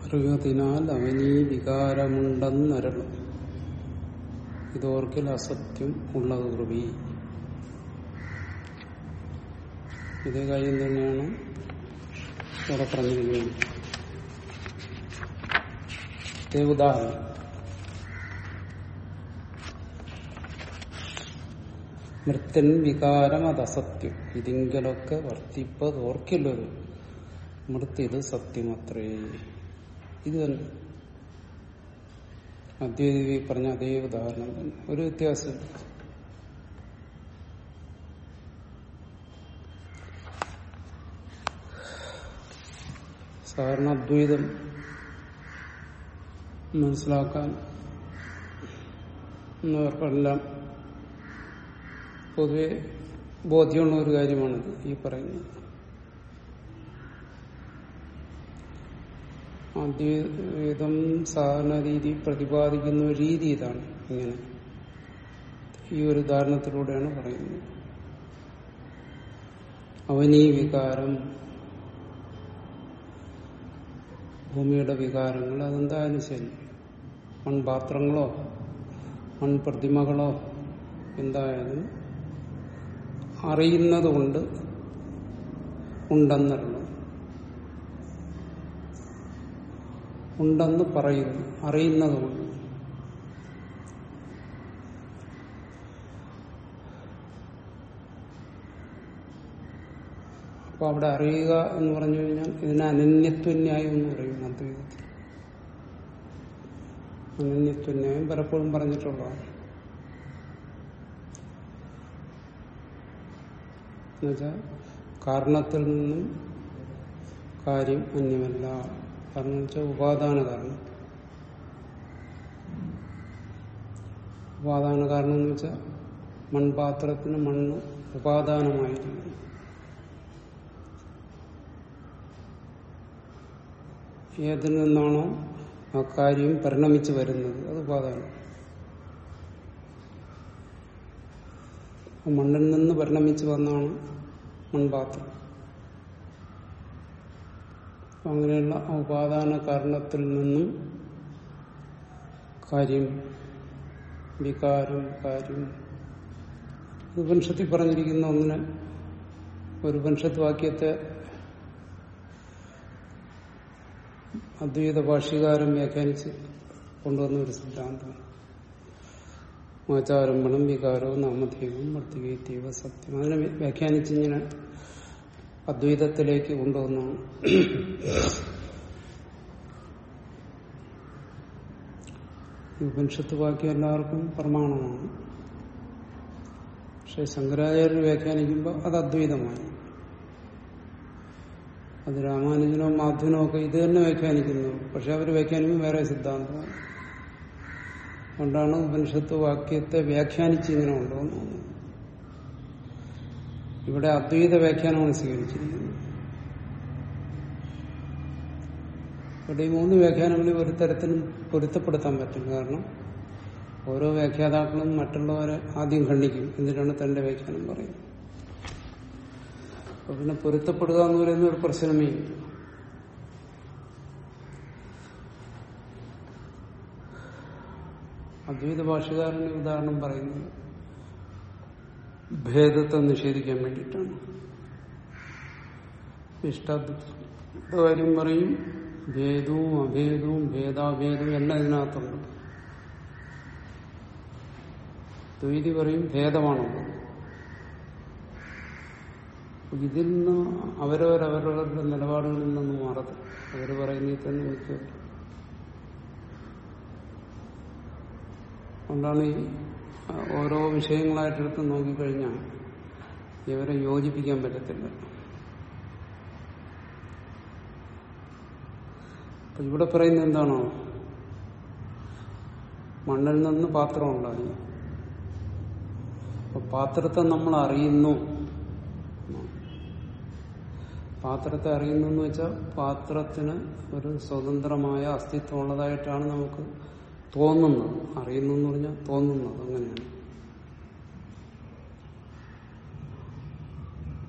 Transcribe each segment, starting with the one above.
അറിവതിനാൽ അവനീ വികാരമുണ്ടെന്നരളും ഇതോർക്കിൽ അസത്യം ഉള്ളത് കൃപി ഇതേ കാര്യം തന്നെയാണ് ഇവിടെ പറഞ്ഞിരിക്കുന്നത് ഇതേ ഉദാഹരണം മൃത്യൻ വികാരം അതസത്യം ഇതിങ്കലൊക്കെ വർത്തിപ്പത് ഓർക്കില്ലൊരു മൃത്യത് സത്യമത്രേ ഇത് തന്നെ അദ്വൈതി പറഞ്ഞ അതേ ഉദാഹരണം തന്നെ ഒരു വ്യത്യാസം സാധാരണ അദ്വൈതം മനസ്സിലാക്കാൻ എന്നവർക്കെല്ലാം പൊതുവെ ബോധ്യമുള്ള ഒരു കാര്യമാണിത് ഈ പറയുന്നത് അദ്വൈതം സാധാരണ രീതി പ്രതിപാദിക്കുന്ന ഒരു രീതി ഇതാണ് ഇങ്ങനെ ഈ ഒരു ഉദാഹരണത്തിലൂടെയാണ് പറയുന്നത് അവനീ വികാരം ഭൂമിയുടെ വികാരങ്ങൾ അതെന്തായാലും ശരി മൺപാത്രങ്ങളോ മൺപ്രതിമകളോ എന്തായാലും അറിയുന്നത് കൊണ്ട് ഉണ്ടെന്നുള്ളത് ഉണ്ടെന്ന് പറയുന്നു അറിയുന്നത് കൊണ്ട് അപ്പൊ അവിടെ അറിയുക എന്ന് പറഞ്ഞു കഴിഞ്ഞാൽ ഇതിന് അനന്യത്വന്യായം എന്ന് പറയും അദ്വൈതത്തിൽ അനന്യത്വന്യായം പലപ്പോഴും പറഞ്ഞിട്ടുള്ളതാണ് എന്നുവെച്ചാൽ കാരണത്തിൽ നിന്നും കാര്യം അന്യമല്ല കാരണം വെച്ചാൽ ഉപാദാന കാരണം ഉപാദാന കാരണം എന്ന് വെച്ചാൽ മൺപാത്രത്തിന് മണ്ണ് ഉപാദാനമായിരിക്കുന്നു ഏതിൽ നിന്നാണോ ആ കാര്യം പരിണമിച്ചു വരുന്നത് അത് ഉപാദാനം മണ്ണിൽ നിന്ന് പരിണമിച്ചു വന്നാണ് മൺപാത്രം അങ്ങനെയുള്ള ഉപാദാന കാരണത്തിൽ നിന്നും കാര്യം വികാരം കാര്യം ഉപനിഷത്തിൽ പറഞ്ഞിരിക്കുന്ന ഒന്നിന് ഒരു ഉപനിഷത്ത് വാക്യത്തെ അദ്വൈത ഭാഷ്യകാരം വ്യാഖ്യാനിച്ച് കൊണ്ടുവന്ന ഒരു സിദ്ധാന്തമാണ് ആചാരംഭണം വികാരവും നാമധേയവും വർത്തികൈത്യവ സത്യം അതിനെ വ്യാഖ്യാനിച്ച് ഇങ്ങനെ അദ്വൈതത്തിലേക്ക് കൊണ്ടുവന്നാണ് ഉപനിഷത്ത് വാക്യം എല്ലാവർക്കും പ്രമാണമാണ് പക്ഷെ ശങ്കരാചാര്യർ വ്യാഖ്യാനിക്കുമ്പോൾ അത് അദ്വൈതമായി അത് രാമാനുജനോ മാധവനോ ഒക്കെ ഇത് തന്നെ വ്യാഖ്യാനിക്കുന്നു പക്ഷെ അവർ വ്യാഖ്യാനിക്കുമ്പോൾ വേറെ സിദ്ധാന്തമാണ് അതുകൊണ്ടാണ് ഉപനിഷത്ത് വാക്യത്തെ വ്യാഖ്യാനിച്ച് ഇങ്ങനെ കൊണ്ടുവന്നത് ഇവിടെ അദ്വൈത വ്യാഖ്യാനമാണ് സ്വീകരിച്ചിരിക്കുന്നത് ഇവിടെ ഈ മൂന്ന് വ്യാഖ്യാനങ്ങളിൽ ഒരു തരത്തിലും പൊരുത്തപ്പെടുത്താൻ പറ്റും കാരണം ഓരോ വ്യാഖ്യാതാക്കളും മറ്റുള്ളവരെ ആദ്യം ഖണ്ഡിക്കും എന്നിട്ടാണ് തന്റെ വ്യാഖ്യാനം പറയുന്നത് അപ്പൊ പിന്നെ പൊരുത്തപ്പെടുക എന്ന് പറയുന്ന ഒരു പ്രശ്നമേ ഇല്ല അദ്വൈത ഭാഷകാരന് ഉദാഹരണം പറയുന്നത് ഭേദത്തെ നിഷേധിക്കാൻ വേണ്ടിയിട്ടാണ് ഇഷ്ടാദ്വാര്യം പറയും ഭേദവും അഭേദവും ഭേദാഭേദവും എല്ലാം ഇതിനകത്തുണ്ട് ദ്വൈതി പറയും ഭേദമാണുള്ളത് ഇതിൽ നിന്ന് അവരവരവരവരുടെ നിലപാടുകളിൽ നിന്ന് മാറത് അവർ പറയുന്നതിൽ തന്നെ നിൽക്കുക അതുകൊണ്ടാണ് ഈ ഓരോ വിഷയങ്ങളായിട്ടെടുത്ത് നോക്കിക്കഴിഞ്ഞാൽ ഇവരെ യോജിപ്പിക്കാൻ പറ്റത്തില്ല അപ്പൊ ഇവിടെ പറയുന്നത് എന്താണോ മണ്ണിൽ നിന്ന് പാത്രം ഉണ്ടായി അപ്പൊ പാത്രത്തെ നമ്മൾ അറിയുന്നു പാത്രത്തെ അറിയുന്നു എന്ന് വെച്ചാൽ പാത്രത്തിന് ഒരു സ്വതന്ത്രമായ അസ്തിത്വം ഉള്ളതായിട്ടാണ് നമുക്ക് തോന്നുന്നത് അറിയുന്നു എന്ന് പറഞ്ഞാൽ തോന്നുന്നത് അങ്ങനെയാണ്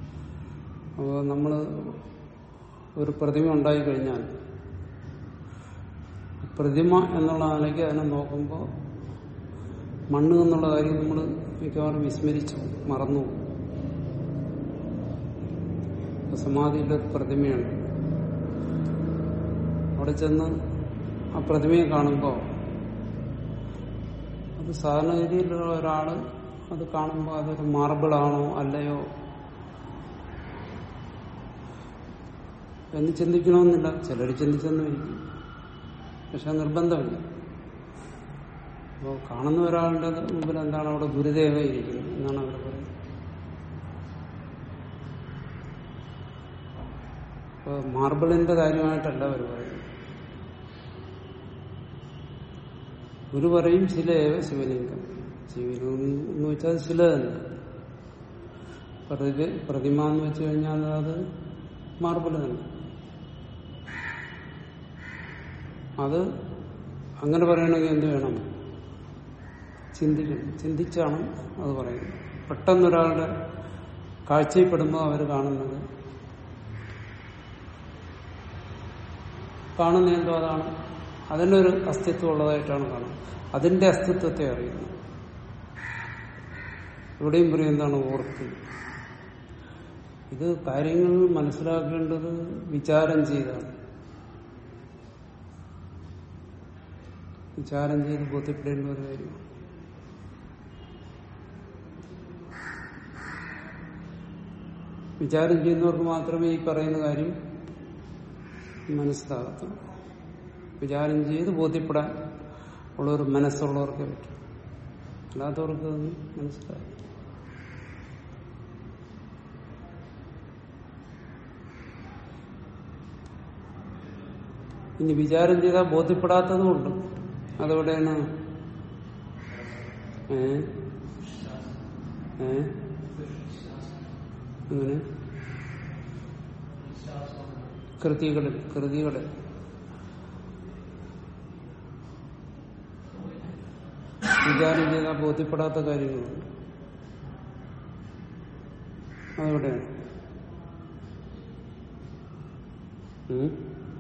അപ്പോൾ നമ്മൾ ഒരു പ്രതിമ ഉണ്ടായി കഴിഞ്ഞാൽ പ്രതിമ എന്നുള്ള നിലയ്ക്ക് അതിനെ നോക്കുമ്പോൾ മണ്ണ് എന്നുള്ള കാര്യം നമ്മൾ മിക്കവാറും വിസ്മരിച്ചു പോകും, മറന്നു പോകും. ഇപ്പൊ സമാധിയുടെ ഒരു പ്രതിമയുണ്ട് അവിടെ ചെന്ന് ആ പ്രതിമയെ കാണുമ്പോൾ അത് സാധാരണഗതിയിലുള്ള ഒരാള് അത് കാണുമ്പോൾ അതൊരു മാർബിളാണോ അല്ലയോ എന്ന് ചിന്തിക്കണമെന്നില്ല ചിലർ ചിന്തിച്ചെന്നിരിക്കും പക്ഷെ നിർബന്ധമില്ല അപ്പോൾ കാണുന്ന ഒരാളുടെ മുമ്പിൽ എന്താണ് അവിടെ ഗുരുദേവ ഇരിക്കുന്നത് എന്നാണ് അവർ പറയുന്നത് അപ്പോൾ മാർബിളിന്റെ കാര്യമായിട്ടല്ല അവർ പറയുന്നത് ഗുരു പറയും ശിലയേവ ശിവലിംഗം ശിവലിംഗം എന്ന് വെച്ചാൽ അത് ശില തന്നെ പ്രതി പ്രതിമ എന്ന് വെച്ച് കഴിഞ്ഞാൽ അത് മാർബിൾ തന്നെ അത് അങ്ങനെ പറയണമെങ്കിൽ എന്ത് വേണം ചിന്തിക്കണം ചിന്തിച്ചാണ് അത് പറയുന്നത് പെട്ടെന്നൊരാളുടെ കാഴ്ചയിൽപ്പെടുമ്പോൾ അവർ കാണുന്നത് കാണുന്ന എന്തോ അതാണ് അതിനൊരു അസ്തിത്വം ഉള്ളതായിട്ടാണ് കാണുന്നത് അതിന്റെ അസ്തിത്വത്തെ അറിയുന്നത് ഇവിടെയും പറയും എന്താണ് ഓർത്ത് ഇത് കാര്യങ്ങൾ മനസ്സിലാക്കേണ്ടത് വിചാരം ചെയ്താണ് വിചാരം ചെയ്ത് ബോധ്യപ്പെടേണ്ട ഒരു കാര്യമാണ് വിചാരം ചെയ്യുന്നവർക്ക് മാത്രമേ ഈ പറയുന്ന കാര്യം മനസ്സിലാകത്തുള്ളൂ വിചാരം ചെയ്ത് ബോധ്യപ്പെടാൻ ഉള്ള ഒരു മനസ്സുള്ളവർക്ക് പറ്റും അല്ലാത്തവർക്ക് അതൊന്നും മനസ്സിലാകും ഇനി വിചാരം ചെയ്താൽ ബോധ്യപ്പെടാത്തതുമുണ്ട് അതെവിടെയാണ് ഏ ഏ അങ്ങനെ കൃതികളിൽ കൃതികളിൽ വിചാരം ചെയ്താൽ ബോധ്യപ്പെടാത്ത കാര്യങ്ങളുണ്ട് അതെവിടെയാണ് ഉം?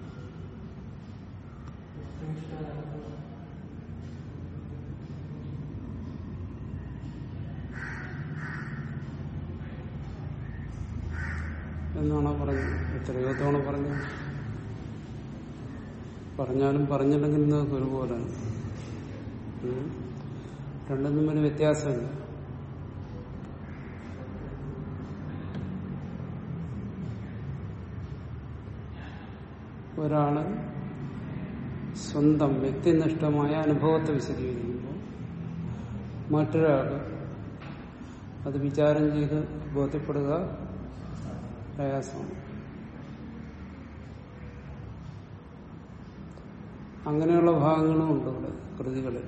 എന്നാണോ പറഞ്ഞത് എത്രയോ തവണ പറഞ്ഞത് പറഞ്ഞാലും പറഞ്ഞില്ലെങ്കിൽ നിങ്ങൾക്ക് ഒരുപോലെയാണ് ഉം. രണ്ടും തമ്മിൽ വ്യത്യാസമില്ല ഒരാള് സ്വന്തം വ്യക്തിനിഷ്ഠമായ അനുഭവത്തെ വിശദീകരിക്കുമ്പോൾ മറ്റൊരാൾ അത് വിചാരം ചെയ്ത് ബോധ്യപ്പെടുക പ്രയാസമാണ് അങ്ങനെയുള്ള ഭാഗങ്ങളും ഉണ്ട് ഇവിടെ കൃതികളിൽ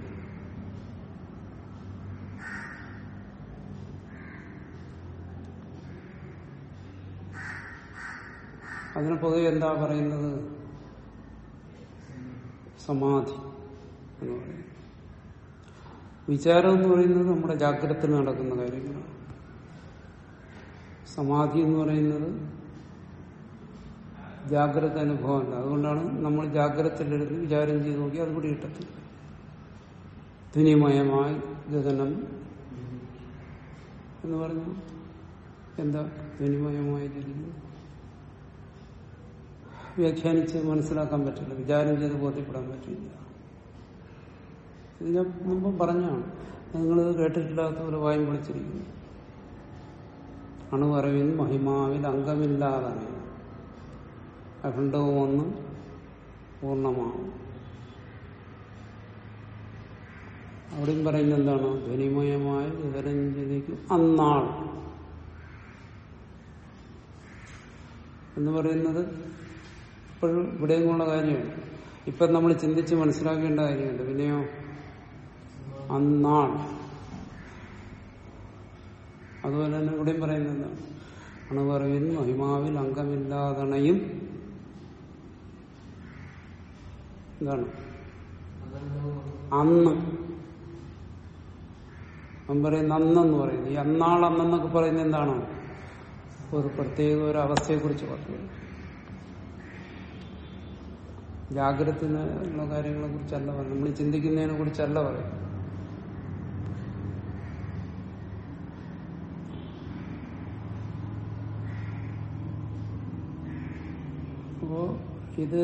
അതിന് പൊതുവെ എന്താ പറയുന്നത് സമാധി എന്ന് പറയുന്നത് വിചാരം എന്ന് പറയുന്നത് നമ്മുടെ ജാഗ്രതയിൽ നടക്കുന്ന കാര്യങ്ങളാണ് സമാധി എന്ന് പറയുന്നത് ജാഗ്രത അനുഭവമല്ല അതുകൊണ്ടാണ് നമ്മൾ ജാഗ്രതയിലിരുന്ന് വിചാരം ചെയ്ത് നോക്കി അത് കൂടി കിട്ടത്തില്ല ധ്വനിമയമായി ഗഗനം എന്ന് പറഞ്ഞു എന്താ ധ്വനിമയമായി ജനിക്കുന്നു വ്യാഖ്യാനിച്ച് മനസ്സിലാക്കാൻ പറ്റില്ല വിചാരം ചെയ്ത് ബോധ്യപ്പെടാൻ പറ്റില്ല ഇത് ഞാൻ മുമ്പ് പറഞ്ഞാണ് നിങ്ങളിത് കേട്ടിട്ടില്ലാത്ത പോലെ വായും വിളിച്ചിരിക്കുന്നു അണുവറവിൻ മഹിമാവിൽ അംഗമില്ലാതാണ് അഖണ്ഡവും ഒന്ന് പൂർണ്ണമാവും അവിടെയും പറയുന്നത് എന്താണ് ധ്വനിമയമായ വിവരഞ്ജലിക്ക് അന്നാൾ എന്ന് പറയുന്നത് ഇപ്പോഴും ഇവിടെയുമുള്ള കാര്യമാണ് ഇപ്പം നമ്മൾ ചിന്തിച്ച് മനസ്സിലാക്കേണ്ട കാര്യമുണ്ട് പിന്നെയോ അന്നാൾ അതുപോലെ തന്നെ ഇവിടെയും പറയുന്നത് എന്താണ് അണുപറവിൻ മഹിമാവിൽ അംഗമില്ലാതണയും എന്താണ് അന്ന് അവൻ പറയുന്ന അന്നെന്ന് പറയുന്നത് ഈ അന്നാൾ അന്നെന്നൊക്കെ പറയുന്നത് എന്താണ് ഒരു പ്രത്യേക ഒരു അവസ്ഥയെ കുറിച്ച് പറയുന്നത് ജാഗ്രതത്തിനുള്ള കാര്യങ്ങളെ കുറിച്ചല്ല പറയും നമ്മൾ ചിന്തിക്കുന്നതിനെ കുറിച്ചല്ല പറയും അപ്പോ ഇത്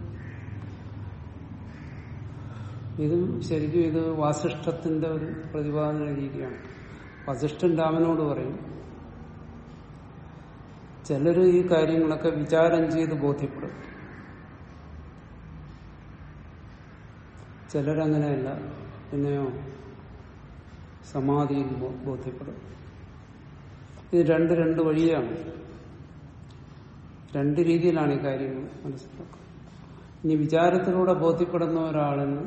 ഇത് ശരിക്കും ഇത് വാസിഷ്ഠത്തിന്റെ ഒരു പ്രതിപാദന രീതിയാണ് വസിഷ്ഠൻ രാമനോട് പറയും ചിലര് ഈ കാര്യങ്ങളൊക്കെ വിചാരം ചെയ്ത് ബോധ്യപ്പെടും ചിലരങ്ങനെയല്ല പിന്നെയോ സമാധിയിൽ ബോ- ബോധ്യപ്പെടും ഇത് രണ്ട് രണ്ട് വഴിയാണ് രണ്ട് രീതിയിലാണ് ഈ കാര്യങ്ങൾ മനസ്സിലാക്കുക ഇനി വിചാരത്തിലൂടെ ബോധ്യപ്പെടുന്ന ഒരാളിന്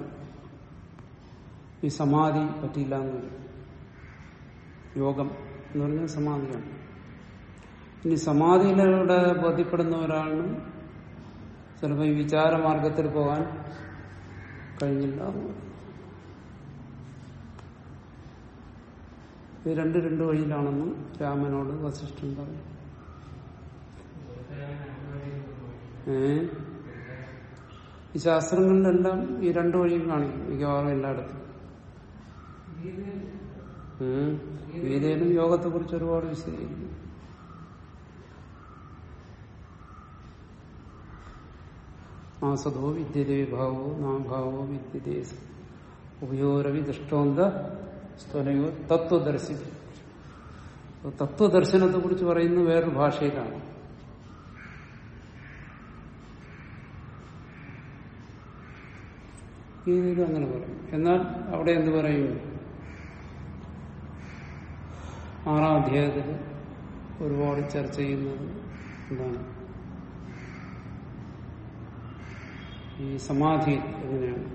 ഈ സമാധി പറ്റിയില്ല എന്ന് വരും യോഗം എന്ന് പറഞ്ഞാൽ സമാധിയാണ് ഇനി സമാധിയിലൂടെ ബോധ്യപ്പെടുന്ന ഒരാളിന് ചിലപ്പോൾ ഈ വിചാരമാർഗത്തിൽ പോകാൻ കഴിഞ്ഞില്ല എന്ന് വരും. ഇത് രണ്ട് രണ്ട് വഴിയിലാണെന്നും രാമനോട് വസിഷ്ഠൻ പറയും ഏ ഈ ശാസ്ത്രങ്ങളിലെല്ലാം ഈ രണ്ടു വഴിയും കാണിക്കും മിക്കവാറും എല്ലായിടത്തും ഉം. ഗീതയിലും യോഗത്തെ കുറിച്ച് ഒരുപാട് വിശദീകരിക്കും ആസതോ വിദ്യതേ ഭാവോ നാഭാവോ വിദ്യതേ ഉഭയോരവി ദൃഷ്ടോന്ത സ്ഥലയോ തത്വദർശി തത്വദർശനത്തെ കുറിച്ച് പറയുന്നത് വേറൊരു ഭാഷയിലാണ് ഗീതയിൽ അങ്ങനെ പറയും എന്നാൽ അവിടെ എന്ത് പറയും ആറാം അധ്യായത്തിൽ ഒരുപാട് ചർച്ച ചെയ്യുന്നത് എന്താണ് ഈ സമാധി എങ്ങനെയാണ്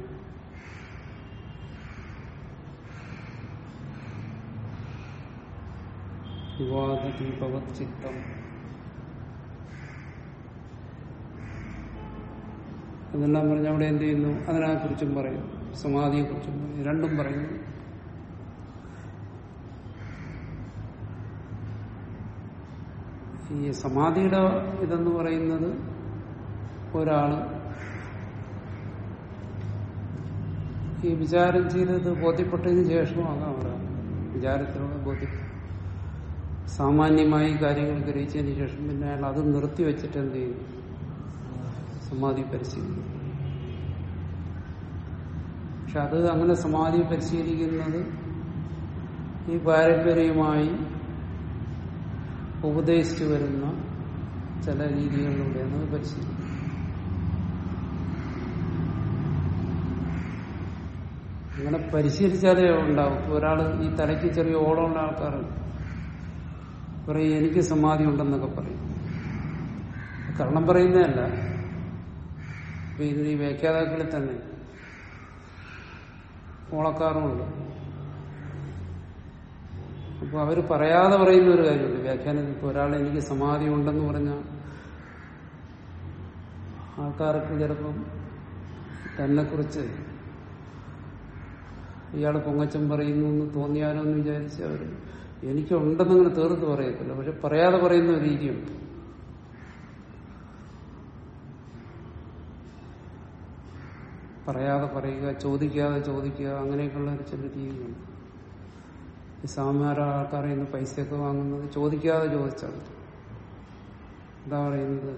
വിവാദീപവത് ചിത്തം എന്നെല്ലാം പറഞ്ഞ് അവിടെ എന്ത് ചെയ്യുന്നു അതിനെക്കുറിച്ചും പറയും സമാധിയെക്കുറിച്ചും പറയും രണ്ടും പറയുന്നു ഈ സമാധിയുടെ ഇതെന്ന് പറയുന്നത് ഒരാള് ഈ വിചാരം ചെയ്തത് ബോധ്യപ്പെട്ടതിന് ശേഷമാകാം ഒരാൾ വിചാരത്തിലൂടെ ബോധ്യപ്പെട്ടു സാമാന്യമായി കാര്യങ്ങൾ ഗ്രഹിച്ചതിന് ശേഷം പിന്നെ അയാൾ അത് നിർത്തിവെച്ചിട്ട് എന്ത് ചെയ്യും സമാധി പരിശീലിക്കും പക്ഷെ അത് അങ്ങനെ സമാധി പരിശീലിക്കുന്നത് ഈ പാരമ്പര്യമായി ഉപദേശിച്ചു വരുന്ന ചില രീതികളിലൂടെയാണ് അത് പരിശീലിക്കുന്നത് അങ്ങനെ പരിശീലിച്ചാലേ ഉണ്ടാവും ഇപ്പൊ ഒരാള് ഈ തലയ്ക്ക് ചെറിയ ഓളമുള്ള ആൾക്കാരുണ്ട് പറയും എനിക്ക് സമാധി ഉണ്ടെന്നൊക്കെ പറയും കള്ളം പറയുന്നതല്ല ഇപ്പൊ ഇതിന് ഈ വ്യാഖ്യാതാക്കളിൽ തന്നെ ഓളക്കാറുമുണ്ട് അപ്പൊ അവര് പറയാതെ പറയുന്ന ഒരു കാര്യമുണ്ട് വ്യാഖ്യാനത്തിൽ ഇപ്പൊ ഒരാൾ എനിക്ക് സമാധി ഉണ്ടെന്ന് പറഞ്ഞാൽ ആൾക്കാർക്ക് ചിലപ്പം തന്നെ കുറിച്ച് ഇയാൾ പൊങ്ങച്ചം പറയുന്നു എന്ന് തോന്നിയാലോ എന്ന് വിചാരിച്ച് അവർ എനിക്കുണ്ടെന്ന് അങ്ങനെ തീർത്ത് പറയത്തില്ല പക്ഷെ പറയാതെ പറയുന്ന ഒരു രീതിയുണ്ട് പറയാതെ പറയുക ചോദിക്കാതെ ചോദിക്കുക അങ്ങനെയൊക്കെയുള്ള ഒരു ചില രീതിയുണ്ട് ഈ സാമാര ആൾക്കാരെ ഇന്ന് പൈസയൊക്കെ വാങ്ങുന്നത് ചോദിക്കാതെ ചോദിച്ചാണ് എന്താ പറയുന്നത്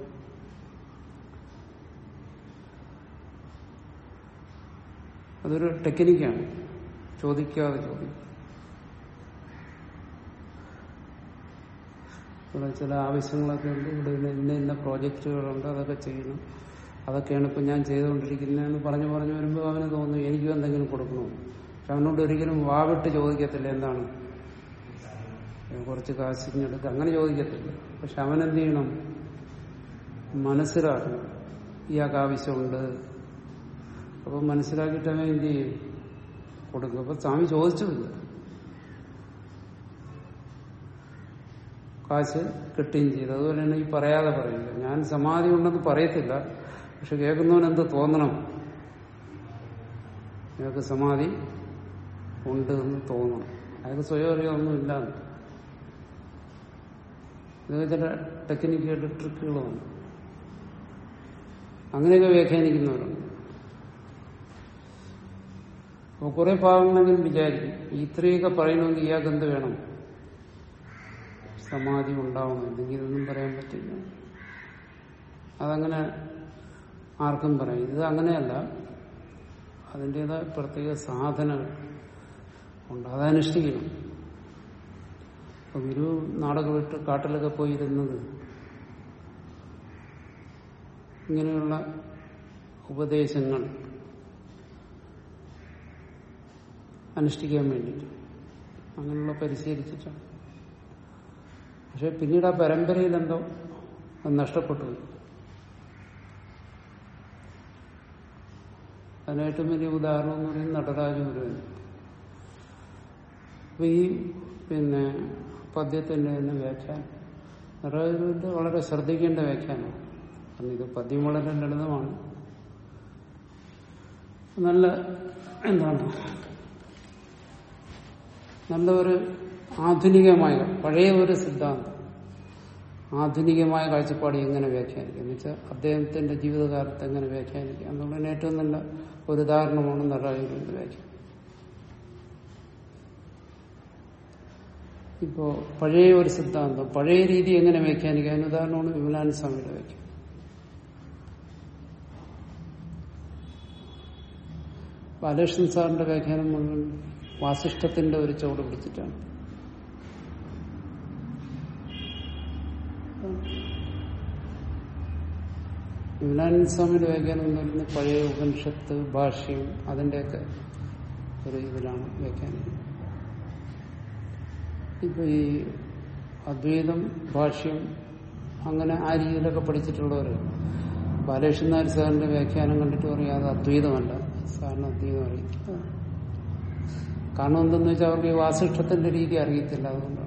അതൊരു ടെക്നിക്കാണ് ചോദിക്കാതെ ചോദിക്കും ഇവിടെ ചില ആവശ്യങ്ങളൊക്കെ ഉണ്ട് ഇവിടെ ഇന്ന ഇന്ന ഇന്ന പ്രോജക്റ്റുകളുണ്ട് അതൊക്കെ ചെയ്യണം അതൊക്കെയാണ് ഇപ്പം ഞാൻ ചെയ്തുകൊണ്ടിരിക്കുന്നതെന്ന് പറഞ്ഞു പറഞ്ഞു വരുമ്പോൾ അവന് തോന്നുന്നു എനിക്കും എന്തെങ്കിലും കൊടുക്കണോ പക്ഷെ അവനോട് ഒരിക്കലും വാവിട്ട് ചോദിക്കത്തില്ല എന്താണ് കുറച്ച് കാശിഞ്ഞെടുക്കുക അങ്ങനെ ചോദിക്കത്തില്ല പക്ഷെ അവൻ എന്ത് ചെയ്യണം മനസ്സിലാക്കണം ഇയാൾക്ക് ആവശ്യമുണ്ട് അപ്പൊ മനസ്സിലാക്കിയിട്ട് അവൻ എന്ത് ചെയ്യും കൊടുക്കും അപ്പൊ സ്വാമി ചോദിച്ചുമില്ല കാശ് കിട്ടുകയും ചെയ്തു അതുപോലെ തന്നെ ഈ പറയാതെ പറയില്ല ഞാൻ സമാധി ഉണ്ടെന്ന് പറയത്തില്ല പക്ഷെ കേൾക്കുന്നവൻ എന്ത് തോന്നണം അയാൾക്ക് സമാധി ഉണ്ട് എന്ന് തോന്നണം അയാൾക്ക് സ്വയം അറിയാമൊന്നുമില്ല ഇതൊക്കെ ചില ടെക്നിക്കുകളുടെ ട്രിക്കുകളുമാണ് അങ്ങനെയൊക്കെ വ്യാഖ്യാനിക്കുന്നവരുണ്ട് അപ്പൊ കുറെ ഭാഗങ്ങളെങ്കിലും വിചാരിക്കും ഈ ഇത്രയൊക്കെ പറയണമെങ്കിൽ ഇയാൾക്ക് എന്ത് വേണം സമാധി ഉണ്ടാവണം അല്ലെങ്കിൽ ഇതൊന്നും പറയാൻ പറ്റില്ല അതങ്ങനെ ആർക്കും പറയാം ഇത് അങ്ങനെയല്ല അതിൻ്റെതായ പ്രത്യേക സാധനങ്ങൾ ഉണ്ട് അതനുഷ്ഠിക്കണം അപ്പൊ ഗുരു നാടക വിട്ട് കാട്ടിലൊക്കെ പോയിരുന്നത് ഇങ്ങനെയുള്ള ഉപദേശങ്ങൾ അനുഷ്ഠിക്കാൻ വേണ്ടിയിട്ട് അങ്ങനെയുള്ള പരിശീലിച്ചിട്ടാണ് പക്ഷെ പിന്നീട് ആ പരമ്പരയിൽ എന്തോ അത് നഷ്ടപ്പെട്ടു പോയി അതിനേറ്റവും വലിയ ഉദാഹരണം എന്ന് പറയുന്നത് നടരാജ ഗുരുവൻ അപ്പൊ ഈ പിന്നെ പദ്യത്തിന്റെ തന്നെ വ്യാഖ്യാനം നടരാജഗുരുവിന്റെ വളരെ ശ്രദ്ധിക്കേണ്ട വ്യാഖ്യാനമാണ് കാരണം ഇത് പദ്യം വളരെ ലളിതമാണ് നല്ല എന്താണ് നല്ല ഒരു ആധുനികമായ പഴയ ഒരു സിദ്ധാന്തം ആധുനികമായ കാഴ്ചപ്പാട് എങ്ങനെ വ്യാഖ്യാനിക്കാം എന്ന് വെച്ചാൽ അദ്ദേഹത്തിന്റെ ജീവിതകാലത്ത് എങ്ങനെ വ്യാഖ്യാനിക്കാം എന്നുള്ളതിന് ഏറ്റവും നല്ല ഒരു ഉദാഹരണമാണ് നടരാജന്റെ വ്യാഖ്യാനം ഇപ്പോ പഴയ ഒരു സിദ്ധാന്തം പഴയ രീതി എങ്ങനെ വ്യാഖ്യാനിക്കാം അതിന് ഉദാഹരണമാണ് വിമലാനന്ദ സ്വാമിയുടെ വ്യാഖ്യാനം ബാലകൃഷ്ണൻ സാറിന്റെ വ്യാഖ്യാനം മുഴുവൻ വാസിഷ്ഠത്തിന്റെ ഒരു ചുവട് പിടിച്ചിട്ടാണ് വിമലാനന്ദ സ്വാമിയുടെ വ്യാഖ്യാനം എന്ന് പറയുന്നത് പഴയ ഉപനിഷത്ത് ഭാഷ്യം അതിന്റെയൊക്കെ ഒരു ഇതിലാണ് വ്യാഖ്യാനം ഇപ്പൊ ഈ അദ്വൈതം ഭാഷ്യം അങ്ങനെ ആ രീതിയിലൊക്കെ പഠിച്ചിട്ടുള്ളവർ ബാലകൃഷ്ണൻ നായർ സാറിന്റെ വ്യാഖ്യാനം കണ്ടിട്ട് പറയും അത് അദ്വൈതമല്ല സാറിന് അദ്വൈതം അറിയില്ല കാരണം എന്തെന്ന് വെച്ചാൽ അവർക്ക് ഈ വാസിഷ്ഠത്തിന്റെ രീതി അറിയത്തില്ല അതുകൊണ്ടാണ്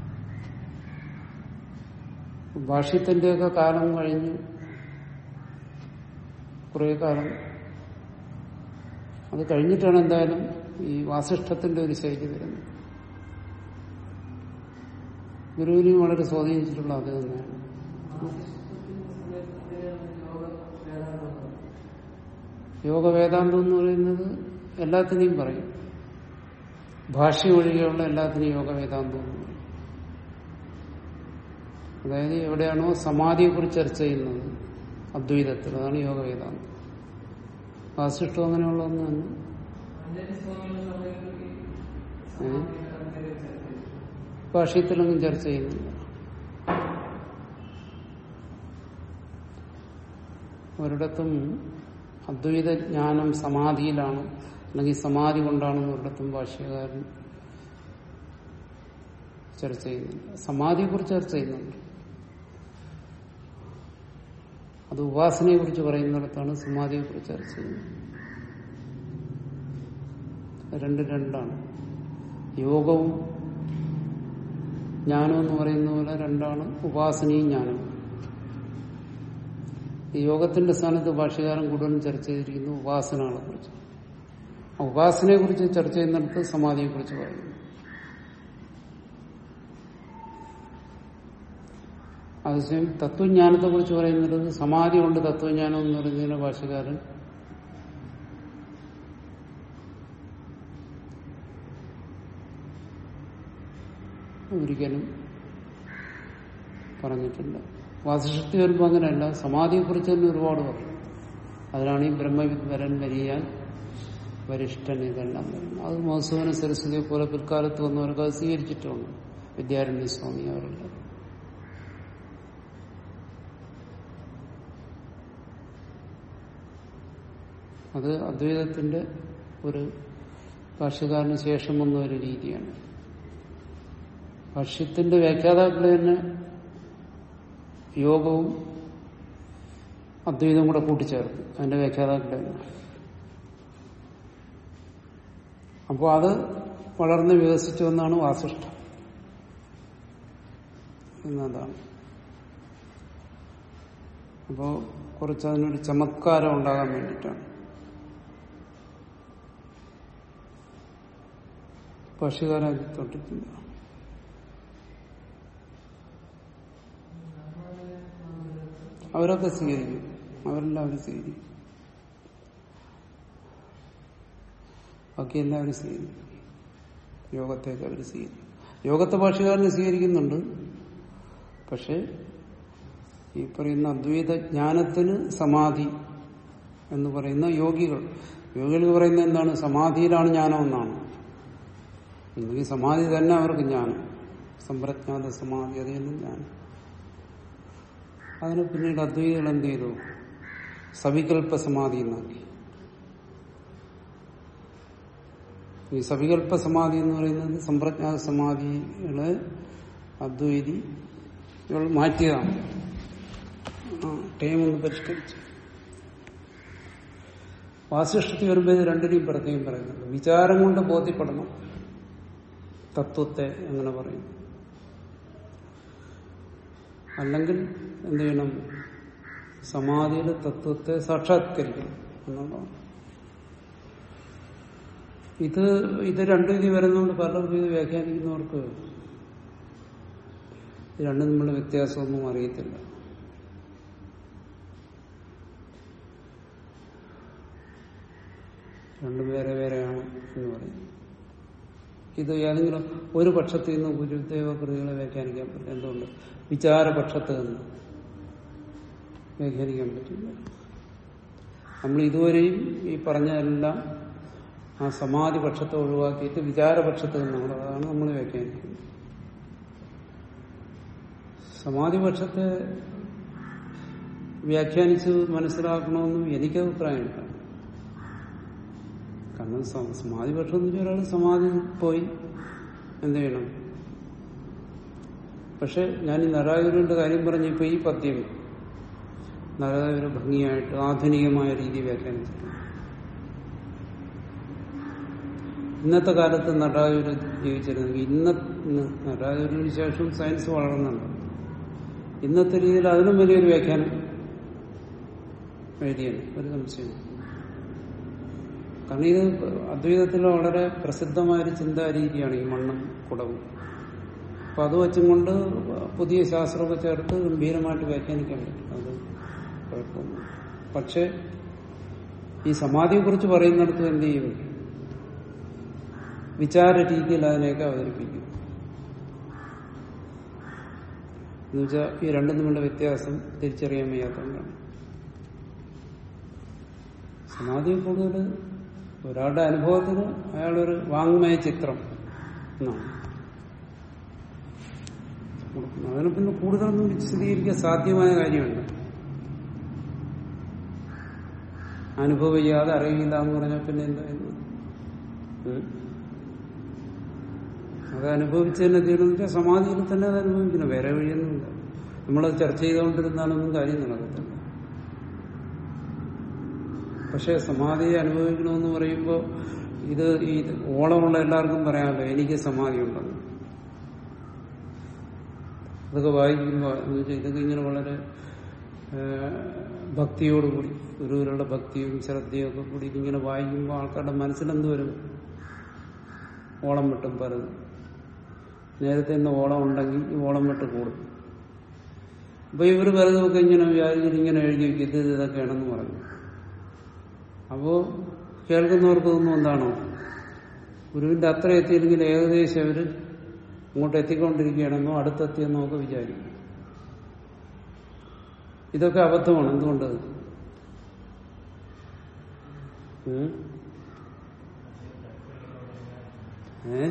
ഭാഷ്യത്തിന്റെയൊക്കെ കാലം കഴിഞ്ഞ് കുറെ കാലം അത് കഴിഞ്ഞിട്ടാണ് എന്തായാലും ഈ വാസിഷ്ഠത്തിന്റെ ഒരു ശൈലി വരുന്നത് ഗുരുവിനെയും വളരെ സ്വാധീനിച്ചിട്ടുള്ള അത് തന്നെയാണ് യോഗ വേദാന്തം എന്ന് പറയുന്നത് എല്ലാത്തിനെയും പറയും ഭാഷ്യം ഒഴികെയുള്ള എല്ലാത്തിനെയും യോഗ വേദാന്തം എന്ന് പറയും അതായത് എവിടെയാണോ സമാധിയെക്കുറിച്ച് ചർച്ച ചെയ്യുന്നത് അദ്വൈതത്തിൽ അതാണ് യോഗ വേദാന്തം വാസിഷ്ടം അങ്ങനെയുള്ള ഒന്ന് തന്നെ ഏ? ഭാഷ്യത്തിലൊന്നും ചർച്ച ചെയ്യുന്നില്ല ഒരിടത്തും അദ്വൈത ജ്ഞാനം സമാധിയിലാണ് അല്ലെങ്കിൽ സമാധി കൊണ്ടാണെന്ന് ഒരിടത്തും ഭാഷ്യകാരൻ ചർച്ച ചെയ്യുന്നില്ല സമാധിയെക്കുറിച്ച് ചർച്ച ചെയ്യുന്നുണ്ട് അത് ഉപാസനയെ കുറിച്ച് പറയുന്നിടത്താണ് സമാധിയെ കുറിച്ച് ചർച്ച ചെയ്യുന്നത് രണ്ട് രണ്ടാണ് യോഗവും ജ്ഞാനം എന്ന് പറയുന്ന പോലെ രണ്ടാണ് ഉപാസനയും ജ്ഞാനവും ഈ യോഗത്തിന്റെ സ്ഥാനത്ത് ഭാഷകാരൻ കൂടുതലും ചർച്ച ചെയ്തിരിക്കുന്നു ഉപാസനകളെ കുറിച്ച് ആ ഉപാസനയെ കുറിച്ച് ചർച്ച ചെയ്യുന്നിടത്ത് സമാധിയെ കുറിച്ച് പറയുന്നു അതേസമയം തത്വജ്ഞാനത്തെ കുറിച്ച് പറയുന്നത് സമാധി കൊണ്ട് തത്വജ്ഞാനം എന്ന് പറയുന്നതിന് ഭാഷകാരൻ ഒരിക്കലും പറഞ്ഞിട്ടില്ല വാസിഷ്ഠി വരുമ്പോൾ അങ്ങനെയല്ല സമാധിയെ കുറിച്ച് തന്നെ ഒരുപാട് പറയും അതിനാണ് ഈ ബ്രഹ്മവിദ്വരൻ വരിയാൻ വരിഷ്ഠൻ ഇതെല്ലാം പറയുന്നത് അത് മധുസൂദന സരസ്വതിയെ പോലെ പിൽക്കാലത്ത് വന്നവർക്ക് അത് സ്വീകരിച്ചിട്ടുണ്ട് വിദ്യാരണ്യ സ്വാമി അവരെല്ലാം അത് അദ്വൈതത്തിന്റെ ഒരു ഭാഷ്യകാരന് ശേഷം വന്ന ഒരു രീതിയാണ് ഭാഷ്യത്തിന്റെ വ്യാഖ്യാതാക്കൾ തന്നെ യോഗവും അദ്വൈതവും കൂടെ കൂട്ടിച്ചേർത്ത് അതിന്റെ വ്യാഖ്യാതാക്കൾ തന്നെ അപ്പോൾ അത് വളർന്ന് വികസിച്ചു വന്നാണ് വാസിഷ്ഠം എന്നതാണ് അപ്പോ കുറച്ച് അതിനൊരു ചമത്കാരം ഉണ്ടാകാൻ വേണ്ടിയിട്ടാണ് ഭാഷ്യകാരൻ തൊട്ടിട്ടില്ല അവരൊക്കെ സ്വീകരിക്കും അവരെല്ലാവരും സ്വീകരിക്കും ബാക്കിയെല്ലാം അവർ സ്വീകരിക്കും യോഗത്തേക്ക് അവർ സ്വീകരിക്കും യോഗത്തെ ഭാഷകാരന് സ്വീകരിക്കുന്നുണ്ട് പക്ഷെ ഈ പറയുന്ന അദ്വൈത ജ്ഞാനത്തിന് സമാധി എന്ന് പറയുന്ന യോഗികൾ യോഗികൾ പറയുന്ന എന്താണ് സമാധിയിലാണ് ജ്ഞാനം എന്നാണ് ഇല്ലെങ്കിൽ സമാധി തന്നെ അവർക്ക് ജ്ഞാനം സമ്പ്രജ്ഞാത സമാധി അത് തന്നെ ജ്ഞാനം അതിന് പിന്നീട് അദ്വൈതികൾ എന്ത് ചെയ്തു സവികൽപ്പ സമാധി എന്നാക്കി ഈ സവികൽപ്പ സമാധി എന്ന് പറയുന്നത് സമ്പ്രജ്ഞാത സമാധികളെ അദ്വൈതി ഇവൾ മാറ്റിയതാണ് ആ ടൈം ഒന്ന് പരിഷ്കരിച്ചു വാസിഷ്ഠത്തിൽ വരുമ്പോൾ ഇത് രണ്ടിനെയും പ്രത്യേകം പറയുന്നുണ്ട് വിചാരം കൊണ്ട് ബോധ്യപ്പെടണം തത്വത്തെ അങ്ങനെ പറയും അല്ലെങ്കിൽ എന്ത് ചെയ്യണം സമാധിയിൽ തത്വത്തെ സാക്ഷാത്കരിക്കണം എന്നുള്ളതാണ് ഇത് ഇത് രണ്ടു രീതി വരുന്നതുകൊണ്ട് പലർക്കും ഇത് വ്യാഖ്യാനിക്കുന്നവർക്ക് ഇത് രണ്ടും തമ്മിലുള്ള വ്യത്യാസമൊന്നും അറിയത്തില്ല രണ്ടും വേറെ വേറെയാണ് എന്ന് പറയും ഇത് ഏതെങ്കിലും ഒരു പക്ഷത്തിൽ നിന്ന് ഗുരുദേവ കൃതികളെ വ്യാഖ്യാനിക്കാൻ പറ്റില്ല എന്തുകൊണ്ട് വിചാരപക്ഷത്ത് നിന്ന് വ്യാഖ്യാനിക്കാൻ പറ്റില്ല നമ്മൾ ഇതുവരെയും ഈ പറഞ്ഞതെല്ലാം ആ സമാധി പക്ഷത്തെ ഒഴിവാക്കിയിട്ട് വിചാരപക്ഷത്ത് നിന്നാണ് അതാണ് നമ്മൾ വ്യാഖ്യാനിക്കുന്നത് സമാധി പക്ഷത്തെ വ്യാഖ്യാനിച്ച് മനസ്സിലാക്കണമെന്നും എനിക്ക് അഭിപ്രായമില്ല കാരണം സ- സമാധി പക്ഷം എന്ന് വെച്ചാൽ ഒരാൾ സമാധി പോയി എന്ത് ചെയ്യണം പക്ഷെ ഞാൻ ഈ നരായൂരിന്റെ കാര്യം പറഞ്ഞപ്പോ ഈ പദ്യം നരായൂര് ഭംഗിയായിട്ട് ആധുനികമായ രീതി വ്യാഖ്യാനിച്ചിട്ടുണ്ട് ഇന്നത്തെ കാലത്ത് നടായൂര് ജീവിച്ചിരുന്നെങ്കിൽ ഇന്ന ഇന്ന് നടായൂരിന് ശേഷം സയൻസ് വളർന്നുണ്ട് ഇന്നത്തെ രീതിയിൽ അതിനും വലിയൊരു വ്യാഖ്യാനം വേദിയാണ് ഒരു സംശയം കാരണം ഇത് അദ്വൈതത്തിൽ വളരെ പ്രസിദ്ധമായ ഒരു ചിന്താരീതിയാണ് ഈ മണ്ണും കുടവും അപ്പൊ അത് വെച്ചും കൊണ്ട് പുതിയ ശാസ്ത്രമൊക്കെ ചേർത്ത് ഗംഭീരമായിട്ട് വ്യാഖ്യാനിക്കാൻ പറ്റും അത് കുഴപ്പമൊന്നും പക്ഷെ ഈ സമാധിയെ കുറിച്ച് പറയുന്നിടത്ത് എന്ത് ചെയ്യും വിചാര രീതിയിൽ അതിനെയൊക്കെ അവതരിപ്പിക്കും എന്നുവെച്ചാൽ ഈ രണ്ടും തമ്മിലുള്ള വ്യത്യാസം തിരിച്ചറിയാൻ വയ്യാത്തതുകൊണ്ടാണ് സമാധി കൂടുതൽ ഒരാളുടെ അനുഭവത്തിന് അയാളൊരു വാങ്മയ ചിത്രം എന്നാണ് കൊടുക്കുന്നത്. അതിനെ പിന്നെ കൂടുതലൊന്നും വിശദീകരിക്കാൻ സാധ്യമായ കാര്യമല്ല അനുഭവിക്കാതെ അറിയില്ല എന്ന് പറഞ്ഞാൽ പിന്നെ എന്തായിരുന്നു ഉം? അത് അനുഭവിച്ചതിനെ തീരുന്നില്ല സമാധിയിൽ തന്നെ അത് അനുഭവിക്കണം വേറെ വഴിയൊന്നുമില്ല നമ്മളത് ചർച്ച ചെയ്തുകൊണ്ടിരുന്നാലൊന്നും കാര്യം നടക്കത്തില്ല പക്ഷെ സമാധി അനുഭവിക്കണമെന്ന് പറയുമ്പോൾ ഇത് ഈ ഓളമുള്ള എല്ലാവർക്കും പറയാമല്ലോ എനിക്ക് സമാധി ഉണ്ടെന്ന് ഇതൊക്കെ വായിക്കുമ്പോൾ എന്ന് വെച്ചാൽ ഇതൊക്കെ ഇങ്ങനെ വളരെ ആ, ഭക്തിയോടുകൂടി ഗുരുവിലുള്ള ഭക്തിയും ശ്രദ്ധയും ഒക്കെ കൂടി ഇങ്ങനെ വായിക്കുമ്പോൾ ആൾക്കാരുടെ മനസ്സിലെന്ത് വരും ഓളം വെട്ടും പലതും നേരത്തെ തന്നെ ഓളം ഉണ്ടെങ്കിൽ ഈ ഓളം വെട്ട് കൂടും അപ്പൊ ഇവർ പലതുമൊക്കെ ഇങ്ങനെ വിചാരിച്ചിട്ട് ഇങ്ങനെ എഴുതി വെക്കും ഇത് ഇത് ഇതൊക്കെയാണെന്ന് പറഞ്ഞു അപ്പോ കേൾക്കുന്നവർക്കൊന്നും എന്താണോ ഗുരുവിന്റെ അത്ര എത്തിയില്ലെങ്കിൽ ഏകദേശം അവര് ഇങ്ങോട്ട് എത്തിക്കൊണ്ടിരിക്കുകയാണെന്നോ അടുത്തെത്തിയെന്നോ ഒക്കെ വിചാരിക്കും ഇതൊക്കെ അബദ്ധമാണ് എന്തുകൊണ്ട് ഉം? ഏ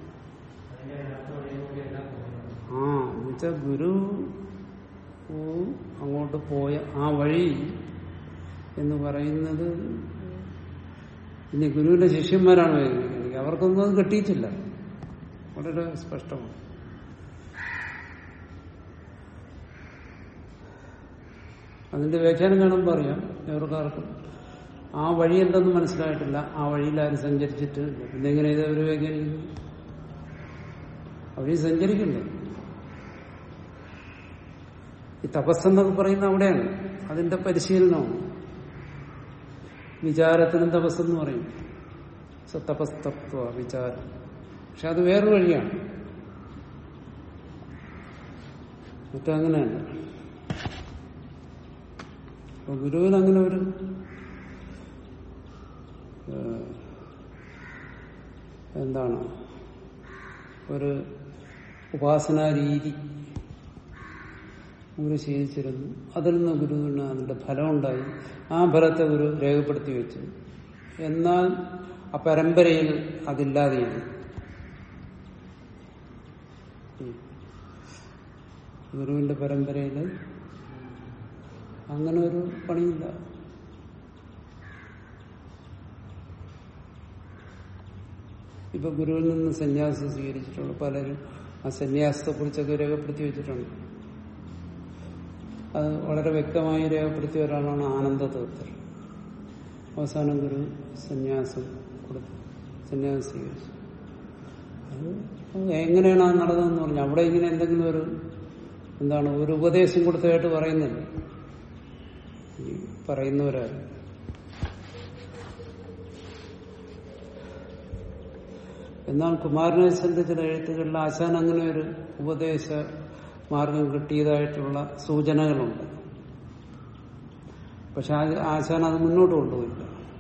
ആ എന്നുവെച്ചാ ഗുരു ഉം, അങ്ങോട്ട് പോയ ആ വഴി എന്ന് പറയുന്നത് ഇനി ഗുരുവിന്റെ ശിഷ്യന്മാരാണ് വരുന്നത് അവർക്കൊന്നും അത് കിട്ടിയിട്ടില്ല വളരെ സ്പഷ്ടമാണ് അതിന്റെ വ്യാഖ്യാനം കാണുമ്പോൾ അറിയാം എവർക്കാർക്കും ആ വഴി എന്തെന്ന് മനസ്സിലായിട്ടില്ല ആ വഴിയിൽ ആരും സഞ്ചരിച്ചിട്ട് പിന്നെ എങ്ങനെ ഇത് അവർ വ്യാഖ്യാനിക്കുന്നു അവർ സഞ്ചരിക്കണ്ടേ ഈ തപസ്സെന്നൊക്കെ പറയുന്ന അവിടെയാണ് അതിന്റെ പരിശീലനമാണ് വിചാരത്തിനും തപസ്സെന്ന് പറയും സ തപസ്തത്വ വിചാരം പക്ഷെ അത് വേറൊരു വഴിയാണ് മറ്റങ്ങനെയല്ല അപ്പൊ ഗുരുവിന് അങ്ങനെ ഒരു ഏഹ്, എന്താണ് ഒരു ഉപാസനാ രീതി ഗുരു ശീലിച്ചിരുന്നു അതിൽ നിന്ന് ഗുരുവിന് അതിന്റെ ഫലം ഉണ്ടായി ആ ഫലത്തെ ഗുരു രേഖപ്പെടുത്തി വെച്ചു എന്നാൽ ആ പരമ്പരയിൽ അതില്ലാതെയാണ് ഗുരുവിന്റെ പരമ്പരയിൽ അങ്ങനെ ഒരു പണിയില്ല ഇപ്പൊ ഗുരുവിൽ നിന്ന് സന്യാസം സ്വീകരിച്ചിട്ടുള്ള പലരും ആ സന്യാസത്തെ കുറിച്ചൊക്കെ രേഖപ്പെടുത്തി വെച്ചിട്ടുണ്ട് അത് വളരെ വ്യക്തമായി രേഖപ്പെടുത്തിയ ഒരാളാണ് ആനന്ദ തീർത്ഥർ അവസാനം ഗുരു സന്യാസം കൊടുത്തു സന്യാസം സ്വീകരിച്ചു അത് എങ്ങനെയാണ് അത് നടന്നതെന്ന് പറഞ്ഞു അവിടെ ഇങ്ങനെ എന്തെങ്കിലും ഒരു എന്താണ് ഒരു ഉപദേശം കൊടുത്തതായിട്ട് പറയുന്നില്ല ഈ പറയുന്നവരാരും എന്നാൽ കുമാരനാശന്റെ ചില എഴുത്തുകളിൽ ആശാൻ അങ്ങനെ ഒരു ഉപദേശ മാർഗം കിട്ടിയതായിട്ടുള്ള സൂചനകളുണ്ട് പക്ഷെ ആശാൻ അത് മുന്നോട്ട് കൊണ്ടുപോയില്ല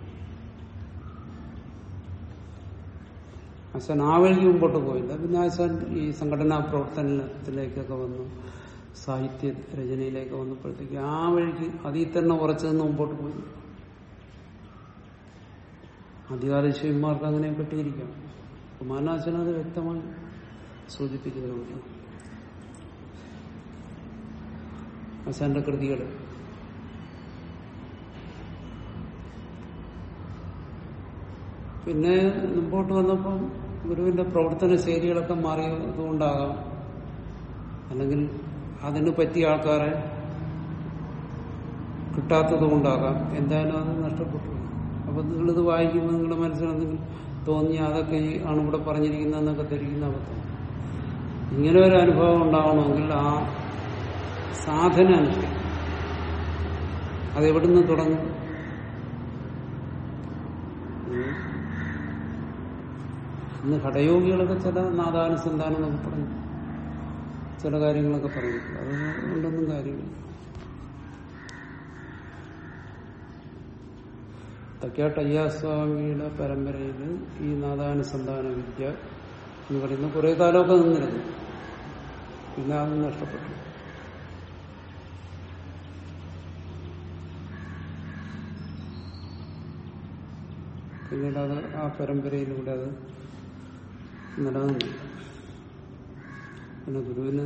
ആശാൻ ആ വഴിക്ക് മുമ്പോട്ട് പോയില്ല പിന്നെ ആശാൻ ഈ സംഘടനാ പ്രവർത്തനത്തിലേക്കൊക്കെ വന്നു സാഹിത്യ രചനയിലേക്ക് വന്നപ്പോഴത്തേക്ക് ആ വഴിക്ക് അതിൽ തന്നെ ഉറച്ചു നിന്ന് മുമ്പോട്ട് പോയി അധികാര ശിവന്മാർക്ക് അങ്ങനെ കിട്ടിയിരിക്കാം കുമാരനാശൻ അത് വ്യക്തമായി സൂചിപ്പിക്കുന്നുണ്ട് ആശാന്റെ കൃതികൾ പിന്നെ മുമ്പോട്ട് വന്നപ്പം ഗുരുവിന്റെ പ്രവർത്തന ശൈലികളൊക്കെ മാറിയതുകൊണ്ടാകാം അല്ലെങ്കിൽ അതിന് പറ്റിയ ആൾക്കാരെ കിട്ടാത്തത് കൊണ്ടാകാം എന്തായാലും അത് നഷ്ടപ്പെട്ടു അപ്പൊ നിങ്ങളിത് വായിക്കുമ്പോൾ നിങ്ങളുടെ മനസ്സിലെന്തെങ്കിലും തോന്നി അതൊക്കെ ഈ ആണ് ഇവിടെ പറഞ്ഞിരിക്കുന്നതെന്നൊക്കെ ധരിക്കുന്ന അബദ്ധം ഇങ്ങനെ ഒരു അനുഭവം ഉണ്ടാവണമെങ്കിൽ ആ സാധന അനുഷ്ഠിക്കും അതെവിടുന്ന് തുടങ്ങും ഇന്ന് ഹടയോഗികളൊക്കെ ചില നാദാനുസന്ധാനം എന്നൊക്കെ പറഞ്ഞു ചില കാര്യങ്ങളൊക്കെ പറയും അത് കൊണ്ടൊന്നും കാര്യമില്ല തക്കാട്ട് അയ്യാസ്വാമിയുടെ പരമ്പരയിൽ ഈ നാദാനുസന്ധാന വിദ്യ എന്ന് പറയുന്ന കുറെ കാലമൊക്കെ നിന്നിരുന്നു പിന്നെ അത് നഷ്ടപ്പെട്ടു പിന്നീട് അത് ആ പരമ്പരയിലൂടെ അത് നിലനിന്നില്ല പിന്നെ ഗുരുവിന്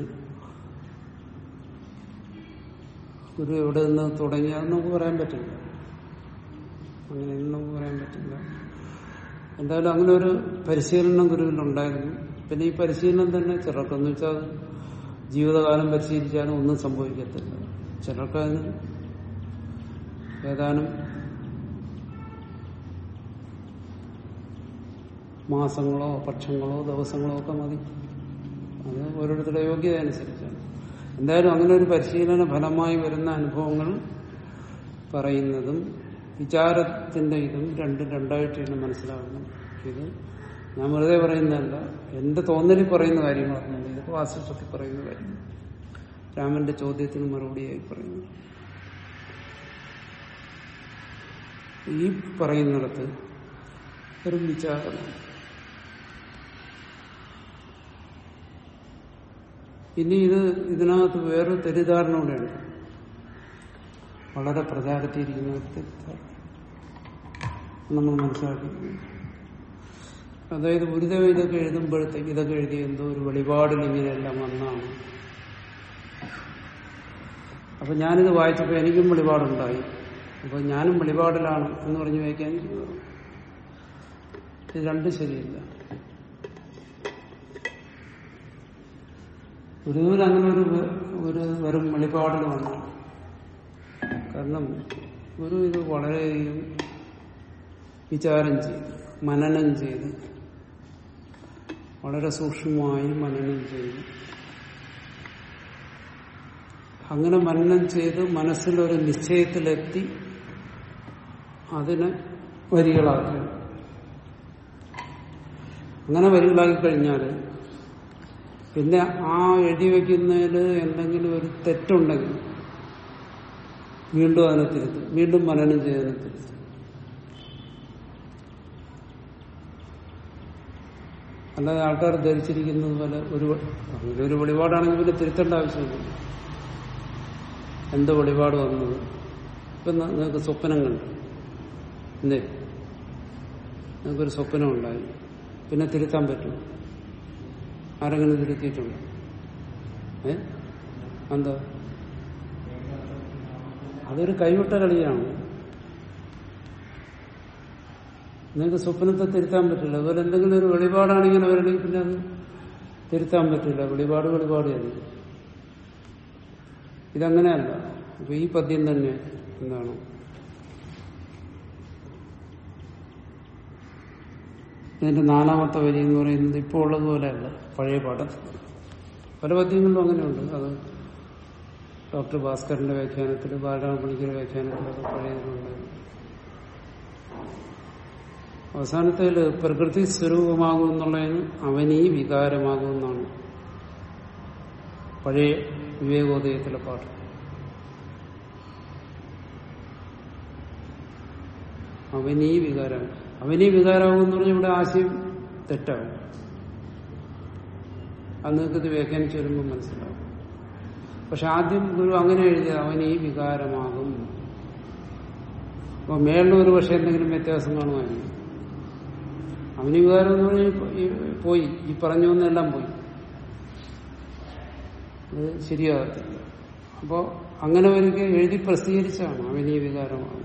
ഗുരു എവിടെ നിന്ന് തുടങ്ങിയാന്ന് നമുക്ക് പറയാൻ പറ്റില്ല അങ്ങനെയൊന്നും നമുക്ക് പറയാൻ പറ്റില്ല എന്തായാലും അങ്ങനെ ഒരു പരിശീലനം ഗുരുവിനുണ്ടായിരുന്നു പിന്നെ ഈ പരിശീലനം തന്നെ ചിലർക്കെന്ന് വെച്ചാൽ അത് ജീവിതകാലം പരിശീലിച്ചാലും ഒന്നും സംഭവിക്കത്തില്ല ചിലർക്ക് അതിന് ഏതാനും മാസങ്ങളോ പക്ഷങ്ങളോ ദിവസങ്ങളോ ഒക്കെ മതി അത് ഓരോരുത്തരുടെ യോഗ്യത അനുസരിച്ചാണ് എന്തായാലും അങ്ങനെ ഒരു പരിശീലന ഫലമായി വരുന്ന അനുഭവങ്ങൾ പറയുന്നതും വിചാരത്തിന്റെ ഇതും രണ്ടും രണ്ടായിട്ടാണ് മനസ്സിലാകുന്നത് ഇത് ഞാൻ വെറുതെ പറയുന്നതല്ല എന്റെ തോന്നലിൽ പറയുന്ന കാര്യങ്ങളാണ് ഇതൊക്കെ വാസ്തവത്തിൽ പറയുന്ന കാര്യം രാമന്റെ ചോദ്യത്തിന് മറുപടിയായി പറയുന്നു ഈ പറയുന്നിടത്ത് ഒരു വിചാരമാണ് ഇനി ഇത് ഇതിനകത്ത് വേറൊരു തെറ്റിദ്ധാരണ കൂടെയുണ്ട് വളരെ പ്രചാരത്തിയിരിക്കുന്ന ഒരു തെറ്റിദ്ധാരണ നമ്മൾ മനസ്സിലാക്കിയിരിക്കുന്നു അതായത് ഗുരുദേവ ഇതൊക്കെ എഴുതുമ്പോഴത്തേക്ക് ഇതൊക്കെ എഴുതി എന്തോ ഒരു വെളിപാടിൽ ഇങ്ങനെയെല്ലാം വന്നാണ് അപ്പൊ ഞാനിത് വായിച്ചപ്പോൾ എനിക്കും വെളിപാടുണ്ടായി അപ്പൊ ഞാനും വെളിപാടിലാണ് എന്ന് പറഞ്ഞ് വായിക്കാൻ ഇത് രണ്ടും ശരിയില്ല ഗുരുവിന് അങ്ങനെ ഒരു ഒരു വെറും വെളിപാടിൽ വന്നു കാരണം ഗുരു ഇത് വളരെയധികം വിചാരം ചെയ്ത് മനനം ചെയ്ത് വളരെ സൂക്ഷ്മമായി മനനം ചെയ്ത് അങ്ങനെ മനനം ചെയ്ത് മനസ്സിലൊരു നിശ്ചയത്തിലെത്തി അതിനെ വരികളാക്കി അങ്ങനെ വരികളാക്കി കഴിഞ്ഞാൽ പിന്നെ ആ എഴുതി വയ്ക്കുന്നതിൽ എന്തെങ്കിലും ഒരു തെറ്റുണ്ടെങ്കിൽ വീണ്ടും അതിനെ തിരുത്തും വീണ്ടും മനനം ചെയ്തതിനെ തിരുത്തും അല്ലാതെ ആൾക്കാർ ധരിച്ചിരിക്കുന്നത് പോലെ ഒരു അങ്ങനെ ഒരു വെളിപാടാണെങ്കിൽ പിന്നെ തിരുത്തേണ്ട ആവശ്യമില്ല എന്ത് വെളിപാട് വന്നത് ഇപ്പൊ ന- നിങ്ങൾക്ക് സ്വപ്നം കണ്ടു എന്തേ നിങ്ങൾക്കൊരു സ്വപ്നം ഉണ്ടായി പിന്നെ തിരുത്താൻ പറ്റും ആരെങ്കിലും തിരുത്തിയിട്ടുണ്ടോ ഏ എന്താ അതൊരു കൈവിട്ട കളിയാണ് നിങ്ങൾക്ക് സ്വപ്നത്തെ തിരുത്താൻ പറ്റില്ല അതുപോലെ എന്തെങ്കിലും ഒരു വെളിപാടാണ് ഇങ്ങനെ വരണമെങ്കിൽ പിന്നെ അത് തിരുത്താൻ പറ്റില്ല വെളിപാട് വെളിപാട് തന്നെ ഇതങ്ങനെയല്ല അപ്പൊ ഈ പദ്യം തന്നെ എന്താണ് ഇതിന്റെ നാലാമത്തെ വരി എന്ന് പറയുന്നത് ഇപ്പോൾ ഉള്ളതുപോലെയല്ല പഴയ പാഠം പല പദ്യങ്ങളിലും അങ്ങനെയുണ്ട് അത് ഡോക്ടർ ഭാസ്കറിന്റെ വ്യാഖ്യാനത്തിൽ ബാലരാമപണിക്കരുടെ വ്യാഖ്യാനത്തിലൊക്കെ പഴയതിലുണ്ട് അവസാനത്തിൽ പ്രകൃതി സ്വരൂപമാകും എന്നുള്ളതിന് അവനീ വികാരമാകും എന്നാണ് പഴയ വിവേകോദയത്തിലെ പാട്ട് അവനീ വികാരം അവനീ വികാരമാകും എന്ന് പറഞ്ഞാൽ ഇവിടെ ആശയം തെറ്റാവും അത് നിങ്ങൾക്ക് ഇത് വ്യാഖ്യാനിച്ച് വരുമ്പോൾ മനസ്സിലാവും പക്ഷെ ആദ്യം ഗുരു അങ്ങനെ എഴുതിയത് അവനീ വികാരമാകും അപ്പൊ മേളിൽ ഒരു പക്ഷെ എന്തെങ്കിലും വ്യത്യാസം കാണുമായിരുന്നു അവന് വികാരം എന്ന് പറഞ്ഞാൽ ഇപ്പൊ ഈ പോയി ഈ പറഞ്ഞു വന്നെല്ലാം പോയി അത് ശരിയാകത്തില്ല അപ്പോ അങ്ങനെ ഒരിക്കൽ എഴുതി പ്രസിദ്ധീകരിച്ചാണ് അവനീ വികാരമാകും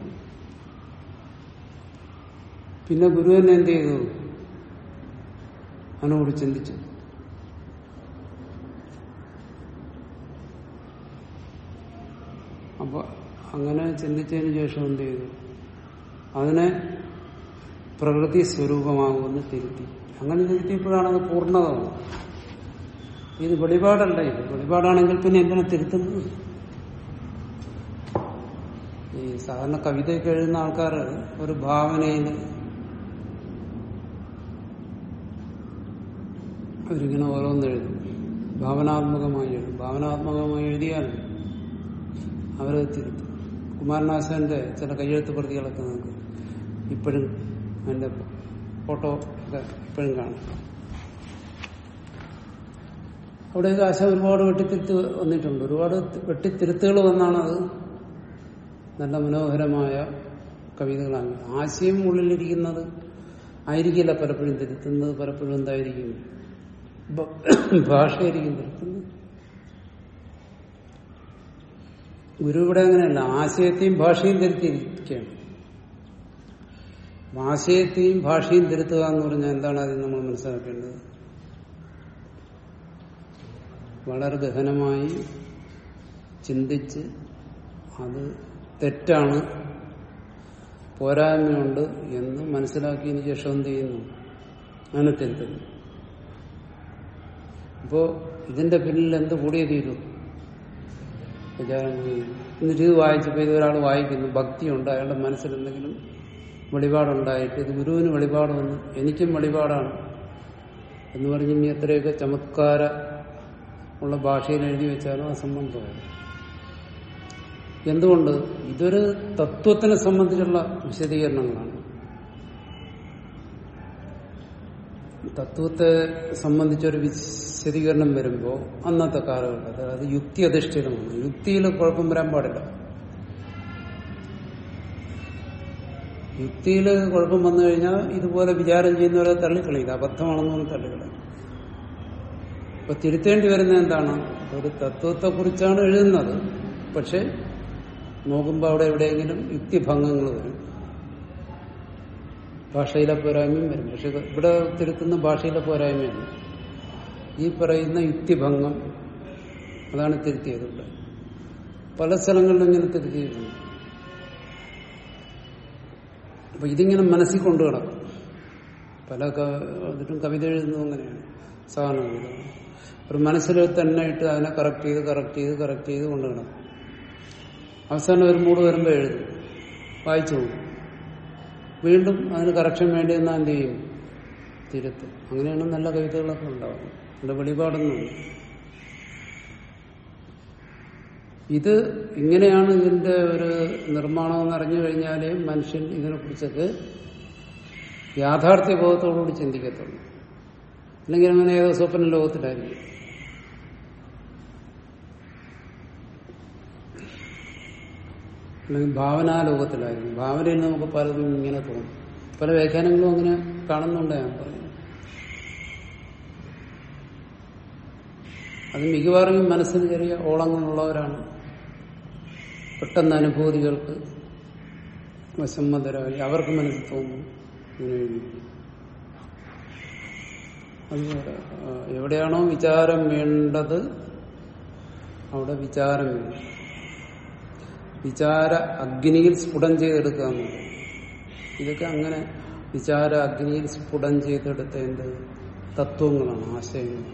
പിന്നെ ഗുരു തന്നെ എന്ത് ചെയ്തു അതിനോട് ചിന്തിച്ചു അപ്പൊ അങ്ങനെ ചിന്തിച്ചതിന് ശേഷം എന്ത് ചെയ്തു അതിനെ പ്രകൃതി സ്വരൂപമാകുമെന്ന് തിരുത്തി അങ്ങനെ തിരുത്തിയപ്പോഴാണ് അത് പൂർണ്ണത വന്നത്. ഇത് വെളിപാടല്ല ഇത് വെളിപാടാണെങ്കിൽ പിന്നെ എന്തിനാ തിരുത്തുന്നത് ഈ സാധാരണ കവിതയൊക്കെ എഴുതുന്ന ആൾക്കാർ ഒരു ഭാവനയിൽ അവരിങ്ങനെ ഓരോന്ന് എഴുതും ഭാവനാത്മകമായി എഴുതും ഭാവനാത്മകമായി എഴുതിയാൽ അവരത് തിരുത്തും കുമാരനാശാന്റെ ചില കയ്യെഴുത്ത് പ്രതികളൊക്കെ നമുക്ക് ഇപ്പോഴും അതിന്റെ ഫോട്ടോ ഒക്കെ ഇപ്പോഴും കാണാം അവിടെയൊക്കെ ആശ ഒരുപാട് വെട്ടിത്തിരുത്ത് വന്നിട്ടുണ്ട് ഒരുപാട് വെട്ടിത്തിരുത്തുകൾ വന്നാണ് അത് നല്ല മനോഹരമായ കവിതകളാണ് ആശയം ഉള്ളിലിരിക്കുന്നത് ആയിരിക്കില്ല പലപ്പോഴും തിരുത്തുന്നത് പലപ്പോഴും എന്തായിരിക്കും ഭ- ഭാഷയായിരിക്കും തിരുത്തുന്നത് ഗുരു ഇവിടെ അങ്ങനെയല്ല ആശയത്തെയും ഭാഷയും തിരുത്തിയിരിക്കുകയാണ് ആശയത്തെയും ഭാഷയും തിരുത്തുക എന്ന് പറഞ്ഞാൽ എന്താണ് അതിൽ നമ്മൾ മനസ്സിലാക്കേണ്ടത് വളരെ ഗഹനമായി ചിന്തിച്ച് അത് തെറ്റാണ് പോരായ്മയുണ്ട് എന്ന് മനസ്സിലാക്കിയതിന് ശേഷം എന്ത് ചെയ്യുന്നു അങ്ങനെ തിരുത്തുന്നു അപ്പോ ഇതിന്റെ പിന്നിൽ എന്ത് കൂടിയേ തീരൂ വിചാരം ചെയ്യും. എന്നിട്ട് ഇത് വായിച്ചപ്പോൾ ഇത് ഒരാൾ വായിക്കുന്നു ഭക്തിയുണ്ട് അയാളുടെ മനസ്സിൽ എന്തെങ്കിലും വെളിപാടുണ്ടായിട്ട് ഇത് ഗുരുവിന് വെളിപാട് വന്നു എനിക്കും വെളിപാടാണ് എന്ന് പറഞ്ഞ് ഇനി എത്രയൊക്കെ ചമത്കാര ഉള്ള ഭാഷയിൽ എഴുതി വെച്ചാലും അസംബന്ധമാണ് എന്തുകൊണ്ട് ഇതൊരു തത്വത്തിനെ സംബന്ധിച്ചുള്ള വിശദീകരണങ്ങളാണ് തത്വത്തെ സംബന്ധിച്ചൊരു വിശദീകരണം വരുമ്പോൾ അന്നത്തെ കാലഘട്ടത്തിൽ അത് യുക്തി അധിഷ്ഠിതമാണ് യുക്തിയിൽ കുഴപ്പം വരാൻ പാടില്ല യുക്തിയിൽ കുഴപ്പം വന്നു കഴിഞ്ഞാൽ ഇതുപോലെ വിചാരം ചെയ്യുന്നവരെ തള്ളിക്കളയും ഇത് അബദ്ധമാണെന്ന് പറഞ്ഞ് തള്ളിക്കളയും അപ്പൊ തിരുത്തേണ്ടി വരുന്നത് എന്താണ് ഒരു തത്വത്തെക്കുറിച്ചാണ് എഴുതുന്നത് പക്ഷെ നോക്കുമ്പോൾ അവിടെ എവിടെയെങ്കിലും യുക്തിഭംഗങ്ങൾ വരും ഭാഷയിലെ പോരായ്മയും വരും പക്ഷെ ഇവിടെ തിരുത്തുന്ന ഭാഷയിലെ പോരായ്മയാണ് ഈ പറയുന്ന യുക്തിഭംഗം അതാണ് തിരുത്തിയത് ഇവിടെ പല സ്ഥലങ്ങളിലും ഇങ്ങനെ തിരുത്തിയിട്ടുണ്ട് അപ്പൊ ഇതിങ്ങനെ മനസ്സിൽ കൊണ്ടു കിടക്കും പല എന്നിട്ടും കവിത എഴുതുന്നതും അങ്ങനെയാണ് സാധാരണ കവിത ഒരു മനസ്സിൽ തന്നെ ഇട്ട് അതിനെ കറക്റ്റ് ചെയ്ത് കറക്റ്റ് ചെയ്ത് കറക്റ്റ് ചെയ്ത് കൊണ്ടു കിടക്കും അവസാനം ഒരു മൂട് വരുമ്പോൾ എഴുതും വായിച്ചു പോകും വീണ്ടും അതിന് കറക്ഷൻ വേണ്ടി എന്നാൽ എന്ത് ചെയ്യും തിരുത്തും അങ്ങനെയാണ് നല്ല കവിതകളൊക്കെ ഉണ്ടാവും നല്ല വെളിപാടൊന്നുമില്ല ഇത് ഇങ്ങനെയാണ് ഇതിന്റെ ഒരു നിർമ്മാണം എന്ന് അറിഞ്ഞു കഴിഞ്ഞാലേ മനുഷ്യൻ ഇതിനെക്കുറിച്ചൊക്കെ യാഥാർത്ഥ്യ ബോധത്തോടുകൂടി ചിന്തിക്കത്തുള്ളൂ അല്ലെങ്കിൽ അങ്ങനെ ഏതോ സ്വപ്ന ലോകത്തിലായിരിക്കും അല്ലെങ്കിൽ ഭാവനാലോകത്തിലായിരിക്കും ഭാവനയിൽ നമുക്ക് പലതും ഇങ്ങനെ തോന്നും പല വ്യാഖ്യാനങ്ങളും അങ്ങനെ കാണുന്നുണ്ട് ഞാൻ പറയുന്നത് അത് മിക്കവാറും ഈ മനസ്സിന് ചെറിയ ഓളങ്ങളുള്ളവരാണ് പെട്ടെന്ന് അനുഭൂതികൾക്ക് വശമ്മതരായി അവർക്ക് മനസ്സിൽ തോന്നും ഇങ്ങനെ എഴുതി. അത് ആ, എവിടെയാണോ വിചാരം വേണ്ടത് അവിടെ വിചാരം വേണം വിചാര അഗ്നിയിൽ സ്ഫുടം ചെയ്തെടുക്കുക എന്നുള്ളത് ഇതൊക്കെ അങ്ങനെ വിചാര അഗ്നിയിൽ സ്ഫുടം ചെയ്തെടുത്ത എന്ത് തത്വങ്ങളാണ് ആശയങ്ങൾ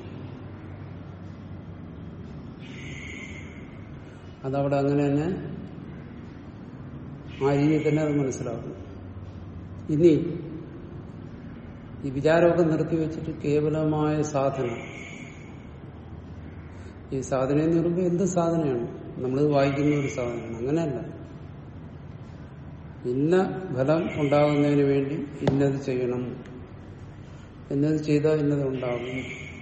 അതവിടെ അങ്ങനെ തന്നെ ആ രീതിയിൽ തന്നെ അത് മനസ്സിലാക്കും ഇനി ഈ വിചാരമൊക്കെ നിർത്തിവെച്ചിട്ട് കേവലമായ സാധന ഈ സാധന എന്ന് പറയുമ്പോൾ എന്ത് സാധനയാണ് നമ്മളിത് വായിക്കുന്ന ഒരു സാധനമാണ് അങ്ങനെയല്ല ഇന്ന ഫലം ഉണ്ടാകുന്നതിന് വേണ്ടി ഇന്നത് ചെയ്യണം ഇന്നത് ചെയ്താൽ ഇന്നത് ഉണ്ടാകും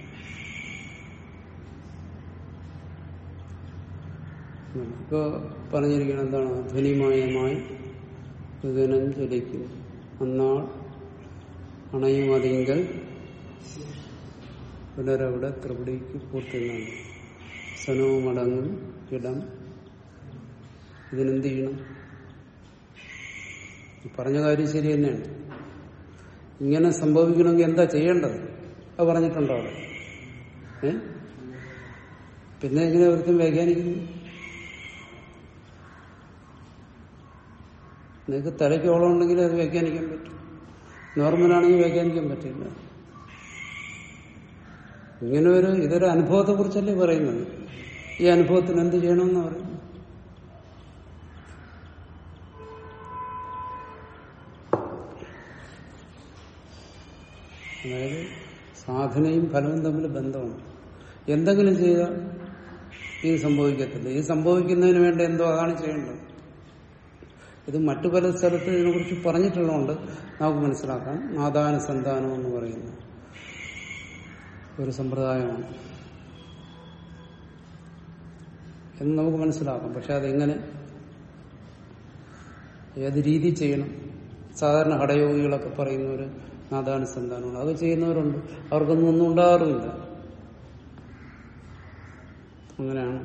ഇപ്പൊ പറഞ്ഞിരിക്കണം എന്താണ് ധ്വനിമയമായി ഗഗനം ജ്വലിക്കും അന്നാൾ അണയും അതിങ്കൽ പുനരവിടെ ത്രിപുടിക്ക് പൂർത്തിനാണ് സനവും അടങ്ങും ഇടം ഇതിനെന്ത് ചെയ്യണം ഈ പറഞ്ഞ കാര്യം ശരി തന്നെയാണ് ഇങ്ങനെ സംഭവിക്കണമെങ്കിൽ എന്താ ചെയ്യേണ്ടത് അത് പറഞ്ഞിട്ടുണ്ടോ അവിടെ ഏ പിന്നെ എങ്ങനെ ഒരുത്തും വ്യാഖ്യാനിക്കുന്നു നിങ്ങൾക്ക് തലയ്ക്ക് ഓളം ഉണ്ടെങ്കിൽ അത് വ്യാഖ്യാനിക്കാൻ പറ്റും നോർമലാണെങ്കിൽ വ്യാഖ്യാനിക്കാൻ പറ്റില്ല ഇങ്ങനെ ഒരു ഇതൊരു അനുഭവത്തെ കുറിച്ചല്ലേ പറയുന്നത് ഈ അനുഭവത്തിന് എന്ത് ചെയ്യണമെന്ന് പറയുന്നു അതായത് സാധനയും ഫലവും തമ്മിൽ ബന്ധമാണ് എന്തെങ്കിലും ചെയ്താൽ ഇത് സംഭവിക്കത്തില്ല ഇത് സംഭവിക്കുന്നതിന് വേണ്ടി എന്തോ അതാണ് ചെയ്യേണ്ടത് ഇത് മറ്റു പല സ്ഥലത്ത് ഇതിനെക്കുറിച്ച് പറഞ്ഞിട്ടുള്ളതുകൊണ്ട് നമുക്ക് മനസ്സിലാക്കാം നാദാനുസന്ധാനം എന്ന് പറയുന്നത് ഒരു സമ്പ്രദായമാണ് എന്ന് നമുക്ക് മനസ്സിലാക്കാം പക്ഷെ അതെങ്ങനെ ഏത് രീതി ചെയ്യണം സാധാരണ ഹടയോഗികളൊക്കെ പറയുന്ന ഒരു നാദാനുസന്ധാനമാണ് അത് ചെയ്യുന്നവരുണ്ട് അവർക്കൊന്നും ഒന്നും ഉണ്ടാകാറുമില്ല അങ്ങനെയാണ്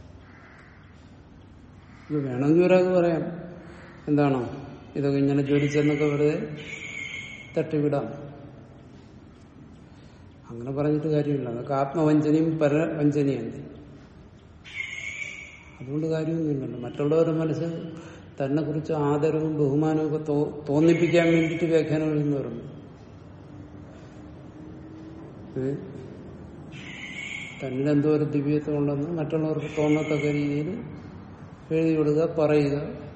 ഇത് വേണമെങ്കിൽ ഒരാൾക്ക് പറയാം എന്താണോ ഇതൊക്കെ ഇങ്ങനെ ജോലിച്ചെന്നൊക്കെ വെറുതെ തട്ടിവിടാം അങ്ങനെ പറഞ്ഞിട്ട് കാര്യമില്ല അതൊക്കെ ആത്മവഞ്ചനയും പരവഞ്ചനയാണ് അതുകൊണ്ട് കാര്യമൊന്നുമില്ലല്ലോ മറ്റുള്ളവരുടെ മനസ്സിൽ തന്നെ കുറിച്ച് ആദരവും ബഹുമാനവും ഒക്കെ തോ- തോന്നിപ്പിക്കാൻ വേണ്ടിയിട്ട് വ്യാഖ്യാനം എഴുതുന്നവരുണ്ട് ഏ? തന്നിലെന്തോ ഒരു ദിവ്യത്വം ഉണ്ടെന്ന് മറ്റുള്ളവർക്ക് തോന്നത്തക്ക രീതിയിൽ എഴുതി വിടുക പറയുക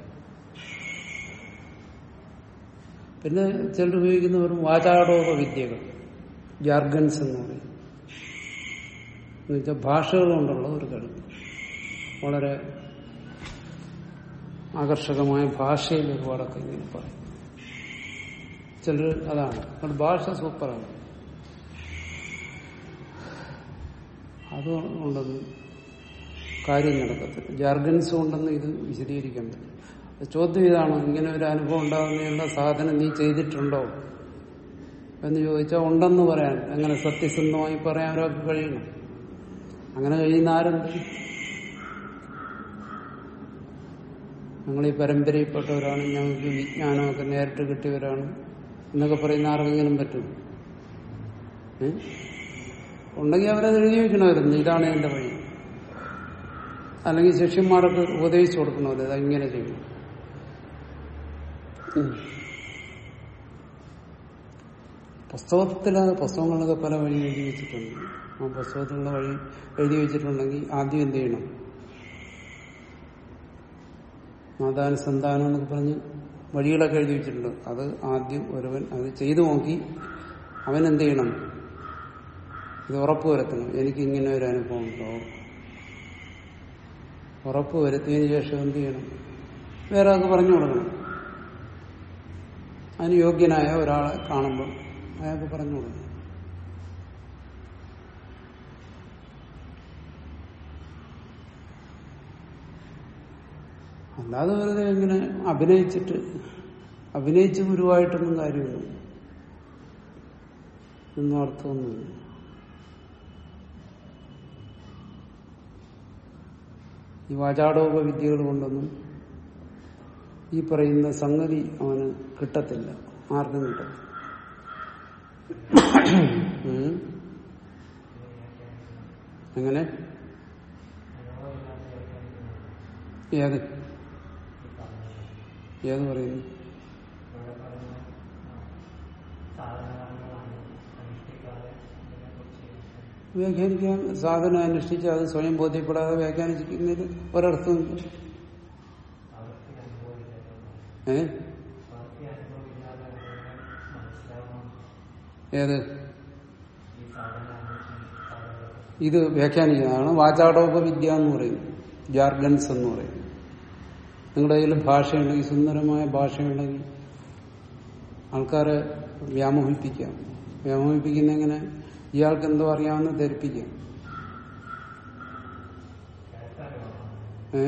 പിന്നെ ചിലർ ഉപയോഗിക്കുന്ന വെറും വാചാടോപ വിദ്യകൾ ജാർഗൻസ് എന്ന് പറയും എന്നുവെച്ചാൽ ഭാഷകൾ കൊണ്ടുള്ള ഒരു കഴിവ് വളരെ ആകർഷകമായ ഭാഷയിൽ ഒരുപാടൊക്കെ ഇങ്ങനെ പറയും ചിലർ അതാണ് അതുകൊണ്ട് ഭാഷ സൂപ്പറാണ് അതുകൊണ്ടൊന്നും കാര്യം നടക്കത്തില്ല ജാർഗൻസ് കൊണ്ടൊന്നും ഇത് വിശദീകരിക്കാൻ പറ്റും അത് ചോദ്യം ഇതാണ് ഇങ്ങനെ ഒരു അനുഭവം ഉണ്ടാകുന്നതിനുള്ള സാധനം നീ ചെയ്തിട്ടുണ്ടോ എന്ന് ചോദിച്ചാൽ ഉണ്ടെന്ന് പറയാൻ അങ്ങനെ സത്യസന്ധമായി പറയാൻ ഒരാൾക്ക് കഴിയണം അങ്ങനെ കഴിയുന്ന ആരുണ്ട് ഞങ്ങൾ ഈ പരമ്പരയിൽപ്പെട്ടവരാണ് ഞങ്ങൾക്ക് വിജ്ഞാനമൊക്കെ നേരിട്ട് കിട്ടിയവരാണ് എന്നൊക്കെ പറയുന്ന ആർക്കെങ്കിലും പറ്റും ഏ? ഉണ്ടെങ്കിൽ അവരത് എഴുതി വെക്കണമായിരുന്നു ഇതാണ് എന്റെ വഴി അല്ലെങ്കിൽ ശിഷ്യന്മാർക്ക് ഉപദേശിച്ചു കൊടുക്കണമല്ലോ ഇത് ഇങ്ങനെ ചെയ്യണം ഉം. പുസ്തകത്തിൽ പുസ്തകങ്ങളിലൊക്കെ പല വഴി എഴുതി വെച്ചിട്ടുണ്ട് ആ പുസ്തകത്തിലുള്ള വഴി എഴുതി വെച്ചിട്ടുണ്ടെങ്കിൽ ആദ്യം എന്ത് ചെയ്യണം മാതാനുസന്ധാനം എന്നൊക്കെ പറഞ്ഞ് വഴികളൊക്കെ എഴുതി വെച്ചിട്ടുണ്ട് അത് ആദ്യം ഒരുവൻ അത് ചെയ്തു നോക്കി അവൻ എന്ത് ചെയ്യണം ഇത് ഉറപ്പ് വരുത്തണം എനിക്ക് ഇങ്ങനെ ഒരു അനുഭവം ഉണ്ടോ ഉറപ്പ് വരുത്തിയതിനു ശേഷം എന്ത് ചെയ്യണം വേറെ ആൾക്ക് പറഞ്ഞു കൊടുക്കണം അതിന് യോഗ്യനായ ഒരാളെ കാണുമ്പോൾ അയാൾക്ക് പറഞ്ഞു കൊടുക്കണം അല്ലാതെ വെറുതെ ഇങ്ങനെ അഭിനയിച്ചിട്ട് അഭിനയിച്ച് ഗുരുവായിട്ടൊന്നും കാര്യമൊന്നും ഒന്നും അർത്ഥമൊന്നുമില്ല ഈ വാചാടോപ വിദ്യകൾ കൊണ്ടൊന്നും ഈ പറയുന്ന സംഗതി അവന് കിട്ടത്തില്ല ആർക്കും കിട്ടത്തില്ല ഉം. എങ്ങനെ ഏത് ഏത് പറയുന്നു വ്യാഖ്യാനിക്കാൻ സാധനം അനുഷ്ഠിച്ച് അത് സ്വയം ബോധ്യപ്പെടാതെ വ്യാഖ്യാനിക്കുന്നതിന് ഒരർത്ഥമില്ല ഏ ഏത് ഇത് വ്യാഖ്യാനിക്കുന്നതാണ് വാചാടോപ വിദ്യ എന്ന് പറയും ജാർഗൻസ് എന്ന് പറയും നിങ്ങളുടെ കയ്യിൽ ഭാഷയുണ്ടെങ്കിൽ സുന്ദരമായ ഭാഷയുണ്ടെങ്കിൽ ആൾക്കാരെ വ്യാമോഹിപ്പിക്കാം വ്യാമോഹിപ്പിക്കുന്ന എങ്ങനെ ഇയാൾക്ക് എന്തോ അറിയാമെന്ന് ധരിപ്പിക്കാം ഏ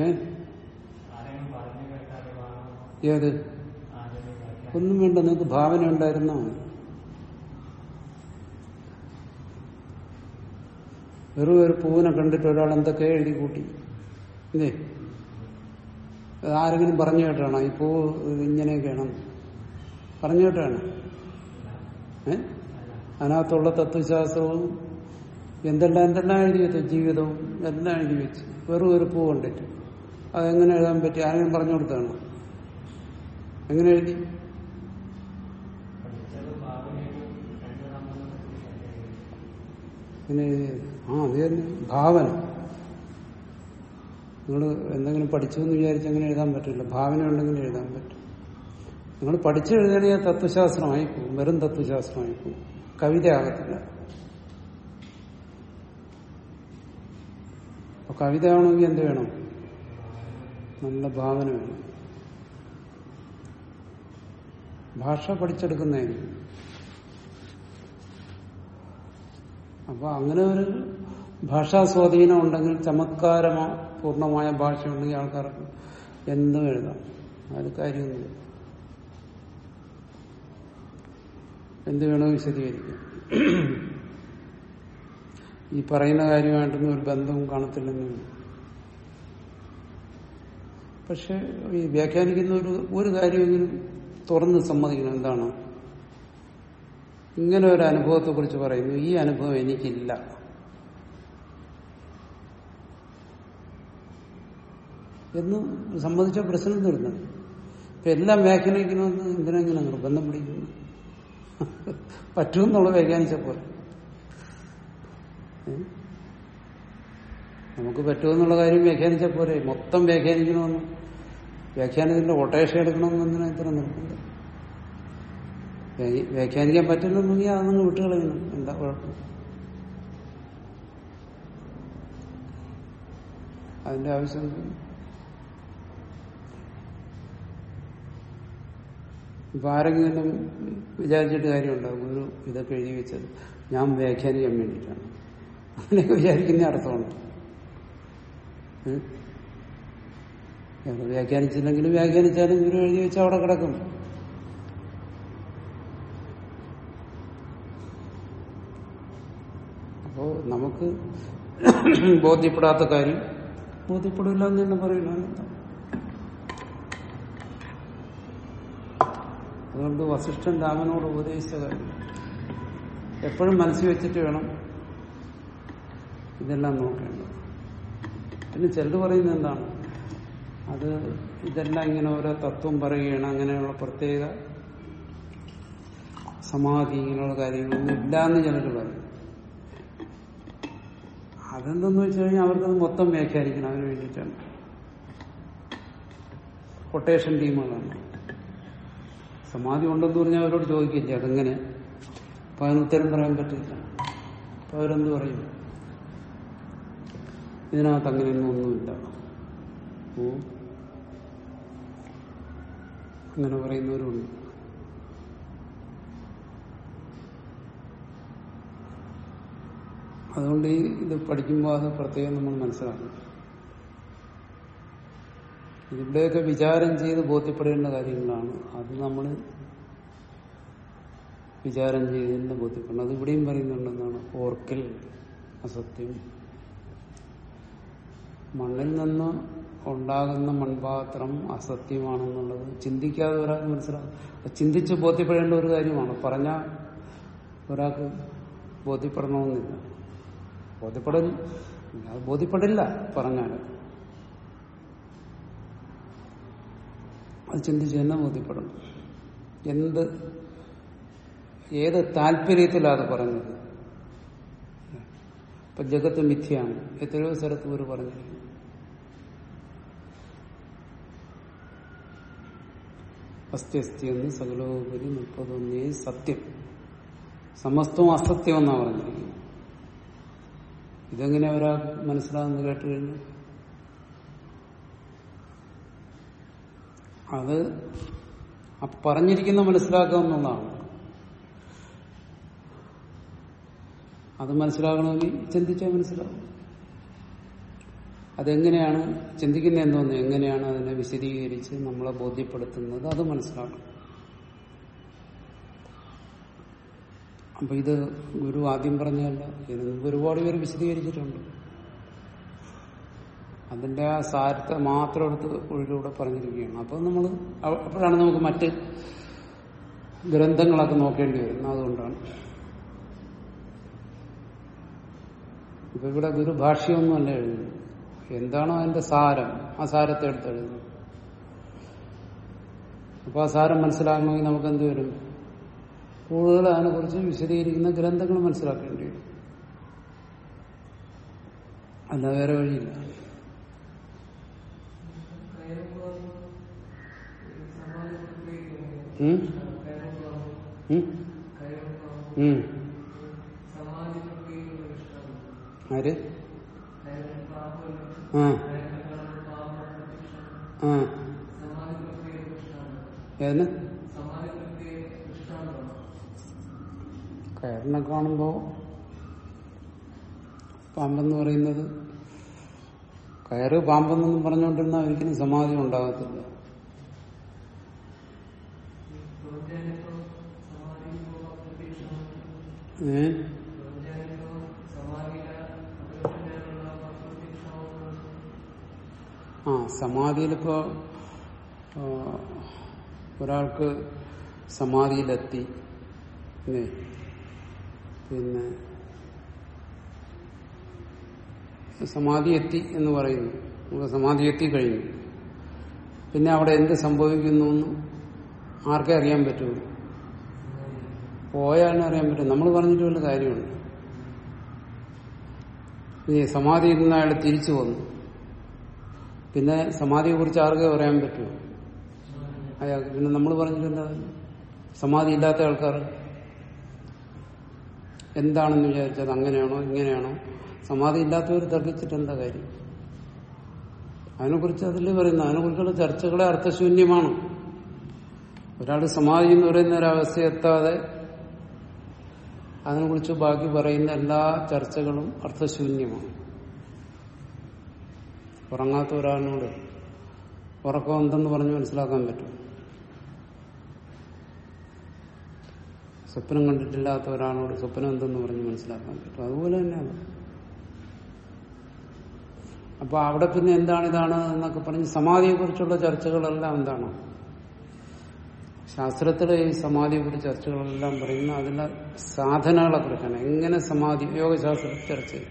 ഏത് ഒന്നും വേണ്ട നിങ്ങൾക്ക് ഭാവന ഉണ്ടായിരുന്നാ മതി വെറും ഒരു പൂവിനെ കണ്ടിട്ട് ഒരാൾ എന്തൊക്കെ എഴുതി കൂട്ടി ഇല്ലേ അത് ആരെങ്കിലും പറഞ്ഞു കേട്ടാണോ ഈ പൂവ് ഇത് ഇങ്ങനെയൊക്കെയാണ് പറഞ്ഞു കേട്ടാണ് ഏ അതിനകത്തുള്ള തത്വശാസ്ത്രവും എന്തെല്ലാം എന്തെല്ലാം എഴുതി വെച്ചു ജീവിതവും എല്ലാം എഴുതി വെച്ച് വെറും ഒരു പൂ കണ്ടിട്ട് അതെങ്ങനെ എഴുതാൻ പറ്റി ആരെങ്കിലും പറഞ്ഞു കൊടുത്താണ് എങ്ങനെ എഴുതി പിന്നെ എഴുതിയത് ആ അത് തന്നെ ഭാവന നിങ്ങൾ എന്തെങ്കിലും പഠിച്ചു എന്ന് വിചാരിച്ച് അങ്ങനെ എഴുതാൻ പറ്റില്ല ഭാവന ഉണ്ടെങ്കിൽ എഴുതാൻ പറ്റും നിങ്ങൾ പഠിച്ചു എഴുതിയാൽ തത്വശാസ്ത്രമായി പോകും വെറും തത്വശാസ്ത്രമായി പോകും കവിത ആകത്തില്ല അപ്പൊ കവിത ആവണമെങ്കിൽ എന്ത് വേണം നല്ല ഭാവന വേണം ഭാഷ പഠിച്ചെടുക്കുന്നതിന് അപ്പൊ അങ്ങനെ ഒരു ഭാഷാ സ്വാധീനം ഉണ്ടെങ്കിൽ ചമത്കാര പൂർണ്ണമായ ഭാഷ ഉണ്ടെങ്കിൽ ആൾക്കാർക്ക് എന്തും എഴുതാം അത് കാര്യമൊന്നുമില്ല എന്ത് വേണോ വിശദീകരിക്കാം ഈ പറയുന്ന കാര്യമായിട്ടൊന്നും ഒരു ബന്ധവും കാണത്തില്ലെന്ന് പക്ഷെ ഈ വ്യാഖ്യാനിക്കുന്ന ഒരു ഒരു കാര്യമെങ്കിലും തുറന്ന് സമ്മതിക്കണം എന്താണ് ഇങ്ങനെ ഒരു അനുഭവത്തെ കുറിച്ച് പറയുന്നു ഈ അനുഭവം എനിക്കില്ല എന്ന് സമ്മതിച്ച പ്രശ്നം തീർന്നു ഇപ്പൊ എല്ലാം വ്യാഖ്യാനിക്കണമെന്ന് എന്തിനെങ്ങനെ നിർബന്ധം പിടിക്കുന്നു പറ്റുമെന്നുള്ള വ്യാഖ്യാനിച്ച പോലെ ഏ? നമുക്ക് പറ്റുമെന്നുള്ള കാര്യം വ്യാഖ്യാനിച്ച പോലെ മൊത്തം വ്യാഖ്യാനിക്കണമെന്ന് വ്യാഖ്യാനത്തിന്റെ കൊട്ടേഷൻ എടുക്കണമെന്ന് എന്തിനാ ഇത്ര നിർബന്ധം വ്യാ- വ്യാഖ്യാനിക്കാൻ പറ്റില്ലെന്നുണ്ടെങ്കിൽ അതൊന്ന് വിട്ടുകളയണം എന്താ കുഴപ്പം അതിന്റെ ആവശ്യം എന്ത്? ഇപ്പൊ ആരെങ്കിലും വിചാരിച്ചിട്ട് കാര്യമുണ്ടാകും ഒരു ഇതൊക്കെ എഴുതി വെച്ചത് ഞാൻ വ്യാഖ്യാനിക്കാൻ വേണ്ടിയിട്ടാണ് അങ്ങനെയൊക്കെ വിചാരിക്കുന്ന അർത്ഥമുണ്ട് ഉം? ഞങ്ങൾ വ്യാഖ്യാനിച്ചില്ലെങ്കിലും വ്യാഖ്യാനിച്ചാലും ഗുരു എഴുതി വെച്ചാൽ അവിടെ കിടക്കും അപ്പോ നമുക്ക് ബോധ്യപ്പെടാത്ത കാര്യം ബോധ്യപ്പെടില്ല എന്ന് തന്നെ പറയുന്നു അതിനെന്താ? അതുകൊണ്ട് വസിഷ്ഠൻ രാമനോട് ഉപദേശിച്ച കാര്യം എപ്പോഴും മനസ്സിൽ വെച്ചിട്ട് വേണം ഇതെല്ലാം നോക്കേണ്ടത് പിന്നെ ചിലർ പറയുന്നത് എന്താണ് അത് ഇതെല്ലാം ഇങ്ങനെ ഓരോ തത്വം പറയുകയാണ് അങ്ങനെയുള്ള പ്രത്യേക സമാധി ഇങ്ങനെയുള്ള കാര്യങ്ങളൊന്നും ഇല്ലാന്ന് ചിലർ പറയും അതെന്തെന്ന് വെച്ച് കഴിഞ്ഞാൽ അവർക്കത് മൊത്തം വ്യാഖ്യാനിക്കണം അതിന് വേണ്ടിയിട്ടാണ് കൊട്ടേഷൻ ടീമുകളാണ് സമാധി ഉണ്ടെന്ന് പറഞ്ഞാൽ അവരോട് ചോദിക്കില്ല അതെങ്ങനെ അപ്പൊ അതിന് ഉത്തരം പറയാൻ പറ്റില്ല അപ്പൊ അവരെന്ത് പറയും ഇതിനകത്ത് അങ്ങനെയൊന്നും ഒന്നുമില്ല ഓ അങ്ങനെ പറയുന്നവരുണ്ട് അതുകൊണ്ട് ഈ ഇത് പഠിക്കുമ്പോൾ അത് പ്രത്യേകം നമ്മൾ മനസ്സിലാക്കണം ഇതിവിടെയൊക്കെ വിചാരം ചെയ്ത് ബോധ്യപ്പെടേണ്ട കാര്യങ്ങളാണ് അത് നമ്മൾ വിചാരം ചെയ്ത് തന്നെ ബോധ്യപ്പെടണം അത് ഇവിടെയും പറയുന്നുണ്ടെന്നാണ് ഓർക്കൽ അസത്യം മണ്ണിൽ നിന്ന് ഉണ്ടാകുന്ന മൺപാത്രം അസത്യമാണെന്നുള്ളത് ചിന്തിക്കാതെ ഒരാൾക്ക് മനസ്സിലാകും അത് ചിന്തിച്ച് ബോധ്യപ്പെടേണ്ട ഒരു കാര്യമാണ് പറഞ്ഞാൽ ഒരാൾക്ക് ബോധ്യപ്പെടണമെന്നില്ല ബോധ്യപ്പെടൽ അത് ബോധ്യപ്പെടില്ല പറഞ്ഞാൽ അത് ചിന്തിച്ച് തന്നെ ബോധ്യപ്പെടണം എന്ത് ഏത് താല്പര്യത്തിലാണ് അത് പറഞ്ഞത് ഇപ്പൊ ജഗത്ത് മിഥ്യയാണ് എത്രയോ സ്ഥലത്ത് ഒരു പറഞ്ഞിരിക്കുന്നു അസ്ഥ്യസ്ഥി എന്ന് സകലോപരി മുപ്പതൊന്നേ സത്യം സമസ്തവും അസത്യം എന്നാണ് പറഞ്ഞിരിക്കുന്നത് ഇതെങ്ങനെ ഒരാൾ മനസ്സിലാകുന്നു കേട്ട് കഴിഞ്ഞു അത് ആ പറഞ്ഞിരിക്കുന്ന മനസ്സിലാക്കുക എന്നുള്ളതാണ് അത് മനസ്സിലാകണമെങ്കിൽ ചിന്തിച്ചാൽ മനസ്സിലാവും അതെങ്ങനെയാണ് ചിന്തിക്കുന്ന എന്തോന്ന് എങ്ങനെയാണ് അതിനെ വിശദീകരിച്ച് നമ്മളെ ബോധ്യപ്പെടുത്തുന്നത് അത് മനസ്സിലാക്കണം അപ്പൊ ഇത് ഗുരു ആദ്യം പറഞ്ഞതല്ല ഇതിന് മുമ്പ് ഒരുപാട് പേര് വിശദീകരിച്ചിട്ടുണ്ട് അതിന്റെ ആ സാരത്തെ മാത്രം എടുത്ത് ഒഴിലൂടെ പറഞ്ഞിരിക്കുകയാണ് അപ്പൊ നമ്മൾ അപ്പോഴാണ് നമുക്ക് മറ്റ് ഗ്രന്ഥങ്ങളൊക്കെ നോക്കേണ്ടി വരുന്നത് അതുകൊണ്ടാണ് ഇപ്പൊ ഇവിടെ ഗുരു ഭാഷ്യമൊന്നുമല്ല എഴുതുന്നത് എന്താണോ അതിന്റെ സാരം ആ സാരത്തെ എടുത്ത് എഴുതുന്നു അപ്പൊ ആ സാരം മനസ്സിലാക്കണമെങ്കിൽ നമുക്ക് എന്ത് വരും കൂടുതൽ അതിനെക്കുറിച്ച് വിശദീകരിക്കുന്ന ഗ്രന്ഥങ്ങൾ മനസ്സിലാക്കേണ്ടി വരും അല്ല വേറെ വഴിയില്ല ഉം? ഉം? ഉം. ആര് ആ ആ ഏതിന് കയറിനെ കാണുമ്പോ പാമ്പെന്ന് പറയുന്നത് കയറ് പാമ്പെന്നൊന്നും പറഞ്ഞുകൊണ്ടിരുന്നാൽ ഒരിക്കലും സമാധി ഉണ്ടാകത്തില്ല ഏ ആ സമാധിയിലിപ്പോ ആ, ഒരാൾക്ക് സമാധിയിലെത്തി ഇല്ലേ? പിന്നെ സമാധി എത്തി എന്ന് പറയുന്നു നമുക്ക് സമാധി എത്തി കഴിഞ്ഞു പിന്നെ അവിടെ എന്ത് സംഭവിക്കുന്നു എന്ന് ആർക്കേ അറിയാൻ പറ്റുള്ളൂ പോയാലും അറിയാൻ പറ്റും നമ്മൾ പറഞ്ഞിട്ട് വല്ല കാര്യമുണ്ട് ഈ സമാധിയിൽ നിന്ന് അയാൾ തിരിച്ചു വന്നു പിന്നെ സമാധിയെ കുറിച്ച് ആർക്കേ പറയാൻ പറ്റുമോ അയാൾക്ക് പിന്നെ നമ്മൾ പറഞ്ഞിട്ടുണ്ടാ സമാധി ഇല്ലാത്ത ആൾക്കാർ എന്താണെന്ന് വിചാരിച്ചത് അങ്ങനെയാണോ ഇങ്ങനെയാണോ സമാധി ഇല്ലാത്തവർ തർക്കിച്ചിട്ട് എന്താ കാര്യം അതിനെക്കുറിച്ച് അതിൽ പറയുന്നു അതിനെക്കുറിച്ചുള്ള ചർച്ചകളെ അർത്ഥശൂന്യമാണ് ഒരാൾ സമാധി എന്ന് പറയുന്ന ഒരവസ്ഥ എത്താതെ അതിനെക്കുറിച്ച് ബാക്കി പറയുന്ന എല്ലാ ചർച്ചകളും അർത്ഥശൂന്യമാണ് ഉറങ്ങാത്ത ഒരാളിനോട് ഉറക്കം എന്തെന്ന് പറഞ്ഞ് മനസ്സിലാക്കാൻ പറ്റും സ്വപ്നം കണ്ടിട്ടില്ലാത്ത ഒരാളോട് സ്വപ്നം എന്തെന്ന് പറഞ്ഞ് മനസ്സിലാക്കാൻ പറ്റും അതുപോലെ തന്നെയാണ് അപ്പൊ അവിടെ പിന്നെ എന്താണ് ഇതാണ് എന്നൊക്കെ പറഞ്ഞ് സമാധിയെക്കുറിച്ചുള്ള ചർച്ചകളെല്ലാം എന്താണ് ശാസ്ത്രത്തിലെ ഈ സമാധിയെക്കുറിച്ച് ചർച്ചകളെല്ലാം പറയുന്ന അതിന്റെ സാധനങ്ങളെ കുറിച്ചാണ് എങ്ങനെ സമാധി യോഗശാസ്ത്രത്തിൽ ചർച്ച ചെയ്യും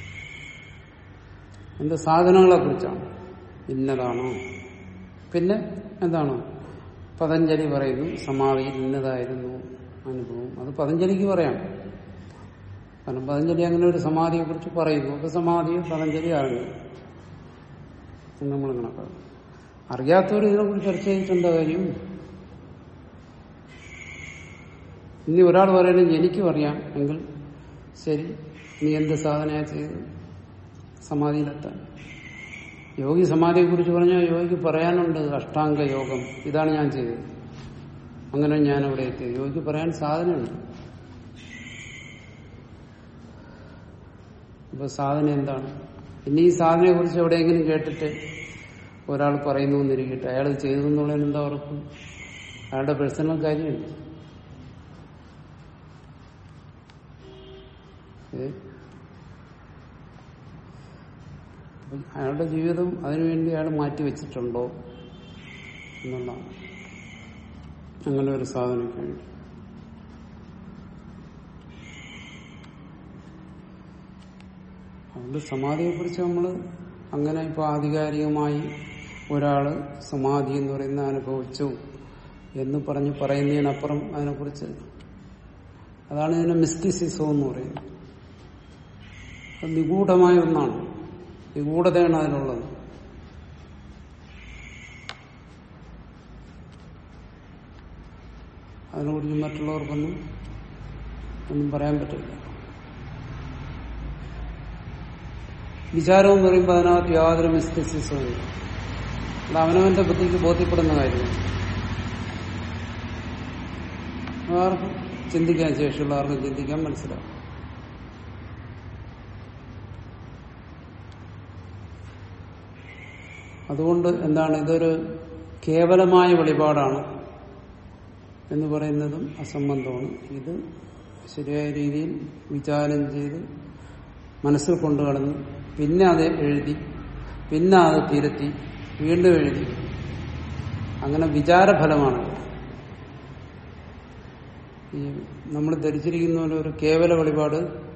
അതിന്റെ സാധനങ്ങളെ കുറിച്ചാണ് ഇന്നതാണോ പിന്നെ എന്താണ് പതഞ്ജലി പറയുന്നു സമാധിയിൽ ഇന്നതായിരുന്നു അനുഭവം അത് പതഞ്ജലിക്ക് പറയാം കാരണം പതഞ്ജലി അങ്ങനെ ഒരു സമാധിയെ കുറിച്ച് പറയുന്നു അപ്പൊ സമാധിയെ പതഞ്ജലി അറിഞ്ഞു നമ്മൾ കണക്കാക്കും അറിയാത്തവർ ഇതിനെക്കുറിച്ച് ചർച്ച ചെയ്തിട്ട് എന്താ കാര്യം ഇനി ഒരാൾ പറയുന്നത് എനിക്കും അറിയാം എങ്കിൽ ശരി നീ എന്ത് സാധനയാ ചെയ്ത് സമാധിയിലെത്താൻ യോഗി സമാധിയെ കുറിച്ച് പറഞ്ഞാൽ യോഗിക്ക് പറയാനുണ്ട് അഷ്ടാംഗ യോഗം ഇതാണ് ഞാൻ ചെയ്തത് അങ്ങനെ ഞാൻ അവിടെ എത്തിയത് യോഗിക്ക് പറയാൻ സാധനമുണ്ട് ഇപ്പൊ സാധന എന്താണ് ഇനി ഈ സാധനയെ കുറിച്ച് എവിടെയെങ്കിലും കേട്ടിട്ട് ഒരാൾ പറയുന്നു എന്നിരിക്കട്ടെ അയാൾ ചെയ്തു എന്നുള്ളതിന് എന്താ ഉറപ്പ് അയാളുടെ പേഴ്സണൽ കാര്യമല്ല ഏ? അപ്പം അയാളുടെ ജീവിതം അതിനുവേണ്ടി അയാൾ മാറ്റി വെച്ചിട്ടുണ്ടോ എന്നുള്ളതാണ് അങ്ങനെ ഒരു സാധനയ്ക്ക് വേണ്ടി അതുകൊണ്ട് സമാധിയെക്കുറിച്ച് നമ്മൾ അങ്ങനെ ഇപ്പോൾ ആധികാരികമായി ഒരാള് സമാധി എന്ന് പറയുന്ന അനുഭവിച്ചു എന്ന് പറഞ്ഞ് പറയുന്നതിനപ്പുറം അതിനെക്കുറിച്ച് അതാണ് ഇതിനെ മിസ്റ്റിസിസം എന്ന് പറയുന്നത് അത് നിഗൂഢമായ ഒന്നാണ് നിഗൂഢതയാണ് അതിനുള്ളത് അതിനെക്കുറിച്ച് മറ്റുള്ളവർക്കൊന്നും ഒന്നും പറയാൻ പറ്റില്ല വിചാരം എന്ന് പറയുമ്പോൾ അതിനകത്ത് യാതൊരു മിസ്റ്റിസിസവും ഇല്ല അത് അവനവന്റെ ബുദ്ധിക്ക് ബോധ്യപ്പെടുന്ന കാര്യമാണ് ആർക്കും ചിന്തിക്കാൻ ശേഷിയുള്ള ആർക്കും ചിന്തിക്കാൻ മനസ്സിലാവും അതുകൊണ്ട് എന്താണ് ഇതൊരു കേവലമായ വെളിപാടാണ് എന്ന് പറയുന്നതും അസംബന്ധമാണ് ഇത് ശരിയായ രീതിയിൽ വിചാരം ചെയ്ത് മനസ്സിൽ കൊണ്ടു കടന്ന് പിന്നെ അത് എഴുതി പിന്നെ അത് തിരുത്തി വീണ്ടും എഴുതി അങ്ങനെ വിചാരഫലമാണ് ഈ നമ്മൾ ധരിച്ചിരിക്കുന്ന പോലെ ഒരു കേവല വെളിപാട്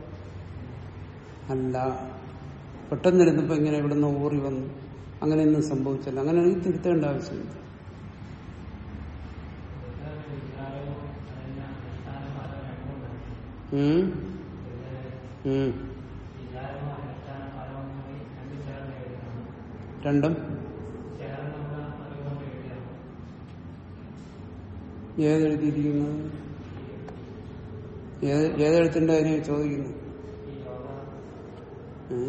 അല്ല പെട്ടെന്നിരുന്നപ്പോ ഇങ്ങനെ ഇവിടുന്ന് ഊറി വന്നു അങ്ങനെയൊന്നും സംഭവിച്ചില്ല അങ്ങനെയാണെങ്കിൽ തിരുത്തേണ്ട ആവശ്യമില്ല ഉം. ഉം. രണ്ടും ഏതെഴുതിയിരിക്കുന്നത് ഏത് ഏതെഴുത്തിന്റെ കാര്യം ചോദിക്കുന്നു ഏ?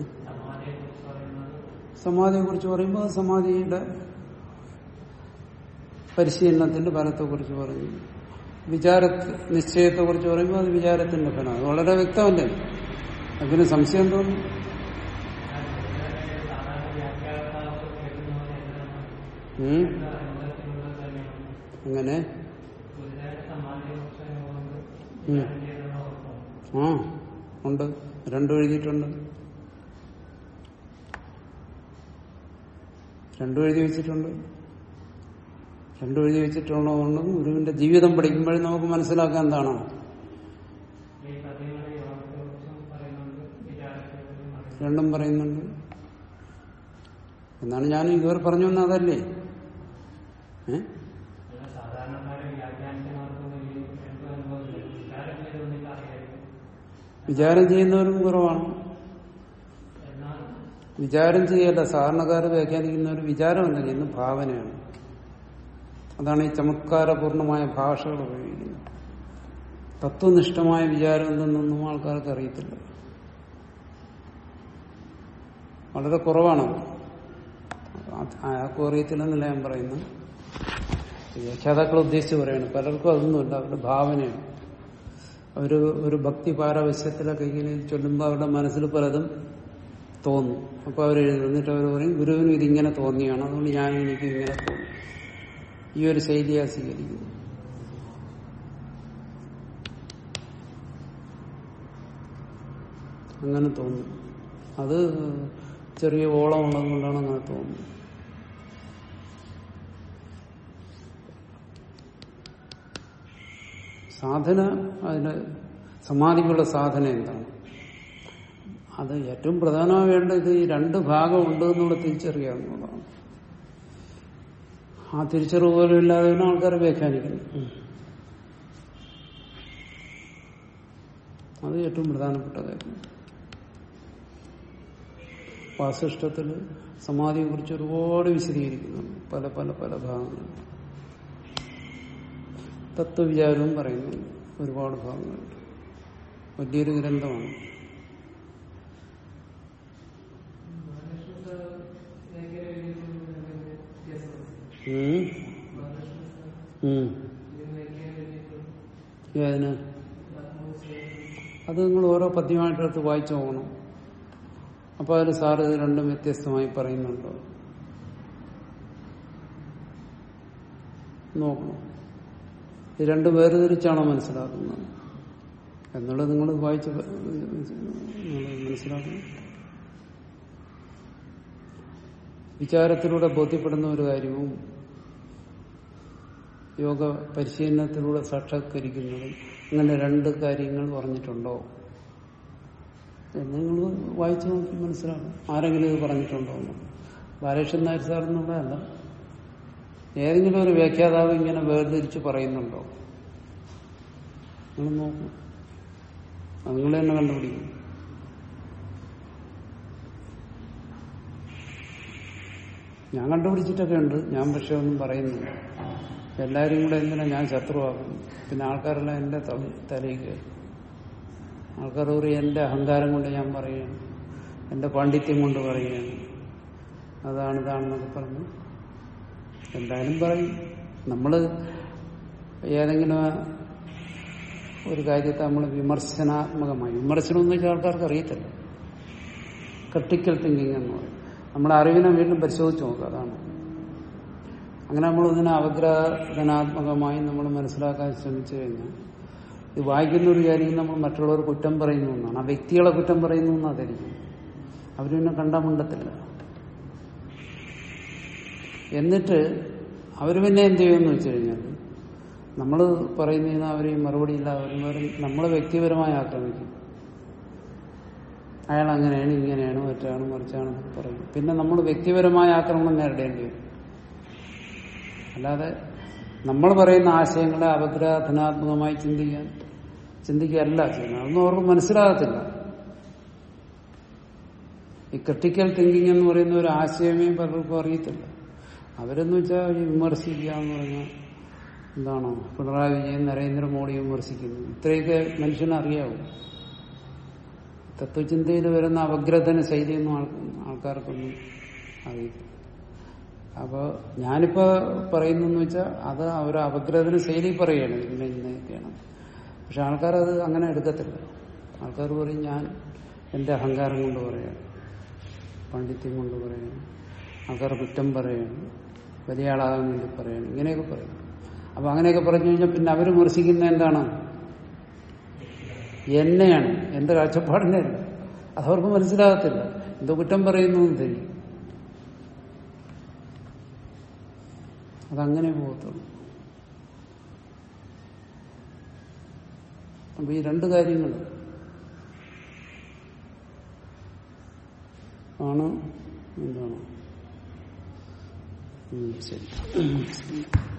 സമാധിയെ കുറിച്ച് പറയുമ്പോൾ അത് സമാധിയുടെ പരിശീലനത്തിന്റെ ഫലത്തെ കുറിച്ച് പറഞ്ഞു വിചാര നിശ്ചയത്തെ കുറിച്ച് പറയുമ്പോൾ അത് വിചാരത്തിന്റെ ഫലം അത് വളരെ വ്യക്തമല്ലേ അതിന് സംശയം തോന്നുന്നു ഉം. അങ്ങനെ ഉം. ആ ഉണ്ട് രണ്ടും എഴുതിയിട്ടുണ്ട് രണ്ടും എഴുതി വെച്ചിട്ടുണ്ട് രണ്ടും എഴുതി വെച്ചിട്ടുള്ളതുകൊണ്ടും ഗുരുവിന്റെ ജീവിതം പഠിക്കുമ്പോഴും നമുക്ക് മനസ്സിലാക്കാൻ എന്താണ് രണ്ടും പറയുന്നുണ്ട് എന്നാണ് ഞാൻ ഇതുവരെ പറഞ്ഞു വന്ന അതല്ലേ ഏ വിചാരം ചെയ്യുന്നവരും കുറവാണ് വിചാരം ചെയ്യല്ല സാധാരണക്കാർ വ്യാഖ്യാനിക്കുന്നവർ വിചാരമല്ല ചെയ്യുന്ന ഭാവനയാണ് അതാണ് ഈ ചമത്കാരപൂർണമായ ഭാഷകൾ ഉപയോഗിക്കുന്നത് തത്വനിഷ്ഠമായ വിചാരം എന്തെന്നൊന്നും ആൾക്കാർക്ക് അറിയത്തില്ല വളരെ കുറവാണ് ആർക്കും അറിയത്തില്ലെന്നല്ല ഞാൻ പറയുന്നത് വ്യാഖ്യാതാക്കൾ ഉദ്ദേശിച്ച് പറയാണ് പലർക്കും അതൊന്നുമില്ല അവരുടെ ഭാവനയാണ് ഒരു ഒരു ഭക്തി പാരവശ്യത്തിലൊക്കെ ഇങ്ങനെ ചൊല്ലുമ്പോൾ അവരുടെ മനസ്സിൽ പലതും തോന്നും അപ്പൊ അവർ എന്നിട്ട് അവർ പറയും ഗുരുവിനും ഇതിങ്ങനെ തോന്നിയാണ് അതുകൊണ്ട് ഞാൻ എനിക്ക് ഇങ്ങനെ തോന്നി ഈ ഒരു ശൈലിയാ സ്വീകരിക്കുന്നു അങ്ങനെ തോന്നും അത് ചെറിയ ഓളം ഉള്ളത് കൊണ്ടാണ് അങ്ങനെ തോന്നുന്നത് സാധന അതിന് സമാധിക്കുള്ള സാധന എന്താണ് അത് ഏറ്റവും പ്രധാനമായി വേണ്ടത് ഈ രണ്ട് ഭാഗം ഉണ്ട് എന്നുള്ള തിരിച്ചറിയാവുന്നതാണ് ആ തിരിച്ചറിവ് പോലും ഇല്ലാതെ ആൾക്കാർ വ്യാഖ്യാനിക്കുന്നു ഉം. അത് ഏറ്റവും പ്രധാനപ്പെട്ട കാര്യം വാസിഷ്ടത്തിൽ സമാധിയെ കുറിച്ച് ഒരുപാട് വിശദീകരിക്കുന്നുണ്ട് പല പല പല ഭാഗങ്ങളിൽ തത്വവിചാരവും പറയുന്നുണ്ട് ഒരുപാട് ഭാഗങ്ങളുണ്ട് വലിയൊരു ഗ്രന്ഥമാണ് ഉം. ഉം. ഏതിന് അത് നിങ്ങൾ ഓരോ പദ്യമായിട്ടെടുത്ത് വായിച്ചു പോകണം അപ്പൊ അതിൽ സാറ് ഇത് രണ്ടും വ്യത്യസ്തമായി പറയുന്നുണ്ടോ നോക്കണം ഇത് രണ്ടും വേർതിരിച്ചാണോ മനസ്സിലാക്കുന്നത് എന്നുള്ളത് നിങ്ങൾ വായിച്ച് പ- നിങ്ങൾ മനസ്സിലാക്കണം വിചാരത്തിലൂടെ ബോധ്യപ്പെടുന്ന ഒരു കാര്യവും യോഗ പരിശീലനത്തിലൂടെ സാക്ഷാത്കരിക്കുന്നതും ഇങ്ങനെ രണ്ട് കാര്യങ്ങൾ പറഞ്ഞിട്ടുണ്ടോ എന്ന് നിങ്ങൾ വായിച്ചു നോക്കി മനസ്സിലാക്കും ആരെങ്കിലും ഇത് പറഞ്ഞിട്ടുണ്ടോ എന്ന് ബാലകൃഷ്ണൻ നായർ സാർ എന്നുള്ളതല്ല ഏതെങ്കിലും ഒരു വ്യാഖ്യാതാവ് ഇങ്ങനെ വേർതിരിച്ച് പറയുന്നുണ്ടോ നിങ്ങൾ നോക്കും അത് നിങ്ങൾ തന്നെ കണ്ടുപിടിക്കും ഞാൻ കണ്ടുപിടിച്ചിട്ടൊക്കെ ഉണ്ട് ഞാൻ പക്ഷെ ഒന്നും പറയുന്നില്ല എല്ലാവരും കൂടെ എന്തിനാ ഞാൻ ശത്രുവാകും പിന്നെ ആൾക്കാരെല്ലാം എന്റെ തല- തലയിൽ കയറും ആൾക്കാർ പറയും എന്റെ അഹങ്കാരം കൊണ്ട് ഞാൻ പറയുകയാണ് എന്റെ പാണ്ഡിത്യം കൊണ്ട് പറയുകയാണ് അതാണ് ഇതാണെന്നൊക്കെ പറഞ്ഞു എന്തായാലും പറയും നമ്മള് ഏതെങ്കിലും ഒരു കാര്യത്തെ നമ്മൾ വിമർശനാത്മകമായി വിമർശനം എന്ന് വെച്ചാൽ ആൾക്കാർക്ക് അറിയത്തില്ല ക്രിട്ടിക്കൽ തിങ്കിങ് എന്ന് പറയും നമ്മുടെ അറിവിനെ വീണ്ടും പരിശോധിച്ച് നോക്കുക അതാണ് അങ്ങനെ നമ്മൾ ഇതിനെ അപഗ്രഥനാത്മകമായി നമ്മൾ മനസ്സിലാക്കാൻ ശ്രമിച്ചു കഴിഞ്ഞാൽ ഇത് വായിക്കുന്ന ഒരു കാര്യം നമ്മൾ മറ്റുള്ളവർ കുറ്റം പറയുന്നു എന്നാണ് ആ വ്യക്തികളെ കുറ്റം പറയുന്നു എന്നാണ് ധരിക്കും അവർ പിന്നെ കണ്ടാൽ മിണ്ടത്തില്ല എന്നിട്ട് അവർ പിന്നെ എന്ത് ചെയ്യുമെന്ന് വെച്ച് കഴിഞ്ഞാൽ നമ്മൾ പറയുന്നതിന് അവർ മറുപടി ഇല്ലാതെ വരുന്നവരും നമ്മളെ വ്യക്തിപരമായി ആക്രമിക്കും അയാൾ അങ്ങനെയാണ് ഇങ്ങനെയാണ് മറ്റാണ് മറിച്ചാണ് എന്നൊക്കെ പറയും പിന്നെ നമ്മൾ വ്യക്തിപരമായ ആക്രമണം നേരിടേണ്ടി വരും അല്ലാതെ നമ്മൾ പറയുന്ന ആശയങ്ങളെ അപഗ്രാധനാത്മകമായി ചിന്തിക്കാൻ ചിന്തിക്കുകയല്ല ചെയ്യുന്നത് അതൊന്നും അവർക്ക് മനസ്സിലാകത്തില്ല ഈ ക്രിട്ടിക്കൽ തിങ്കിങ് എന്ന് പറയുന്ന ഒരു ആശയമേ പലർക്കും അറിയത്തില്ല അവരെന്ന് വെച്ചാൽ ഈ വിമർശിക്കുക എന്ന് പറഞ്ഞാൽ എന്താണോ പിണറായി വിജയൻ നരേന്ദ്രമോദി വിമർശിക്കുന്നു ഇത്രയൊക്കെ മനുഷ്യന് അറിയാവും തത്വചിന്തയിൽ വരുന്ന അപഗ്രഥന ശൈലിയൊന്നും ആൾ- ആൾക്കാർക്കൊന്നും അറിയില്ല അപ്പോൾ ഞാനിപ്പോ പറയുന്നെന്ന് വെച്ചാൽ അത് അവർ അപഗ്രഥന ശൈലി പറയുകയാണ് ഇന്ന ഇന്നൊക്കെയാണ് പക്ഷെ ആൾക്കാരത് അങ്ങനെ എടുക്കത്തില്ല ആൾക്കാർ പറയും ഞാൻ എന്റെ അഹങ്കാരം കൊണ്ട് പറയാണ് പാണ്ഡിത്യം കൊണ്ട് പറയാണ് ആൾക്കാർ കുറ്റം പറയാണ് വലിയ ആളാകാൻ വേണ്ടി പറയാണ് ഇങ്ങനെയൊക്കെ പറയും അപ്പൊ അങ്ങനെയൊക്കെ പറഞ്ഞു കഴിഞ്ഞാൽ പിന്നെ അവർ വിമർശിക്കുന്ന എന്താണ് എന്നെയാണ് എന്റെ കാഴ്ചപ്പാടിനെ അല്ല അതവർക്ക് മനസ്സിലാകത്തില്ല എന്തോ കുറ്റം പറയുന്നു എന്ന് தெரியும் അതങ്ങനെ പോകത്തുള്ളൂ അപ്പൊ ഈ രണ്ട് കാര്യങ്ങൾ ആണ് എന്താണ് ഉം, ശരി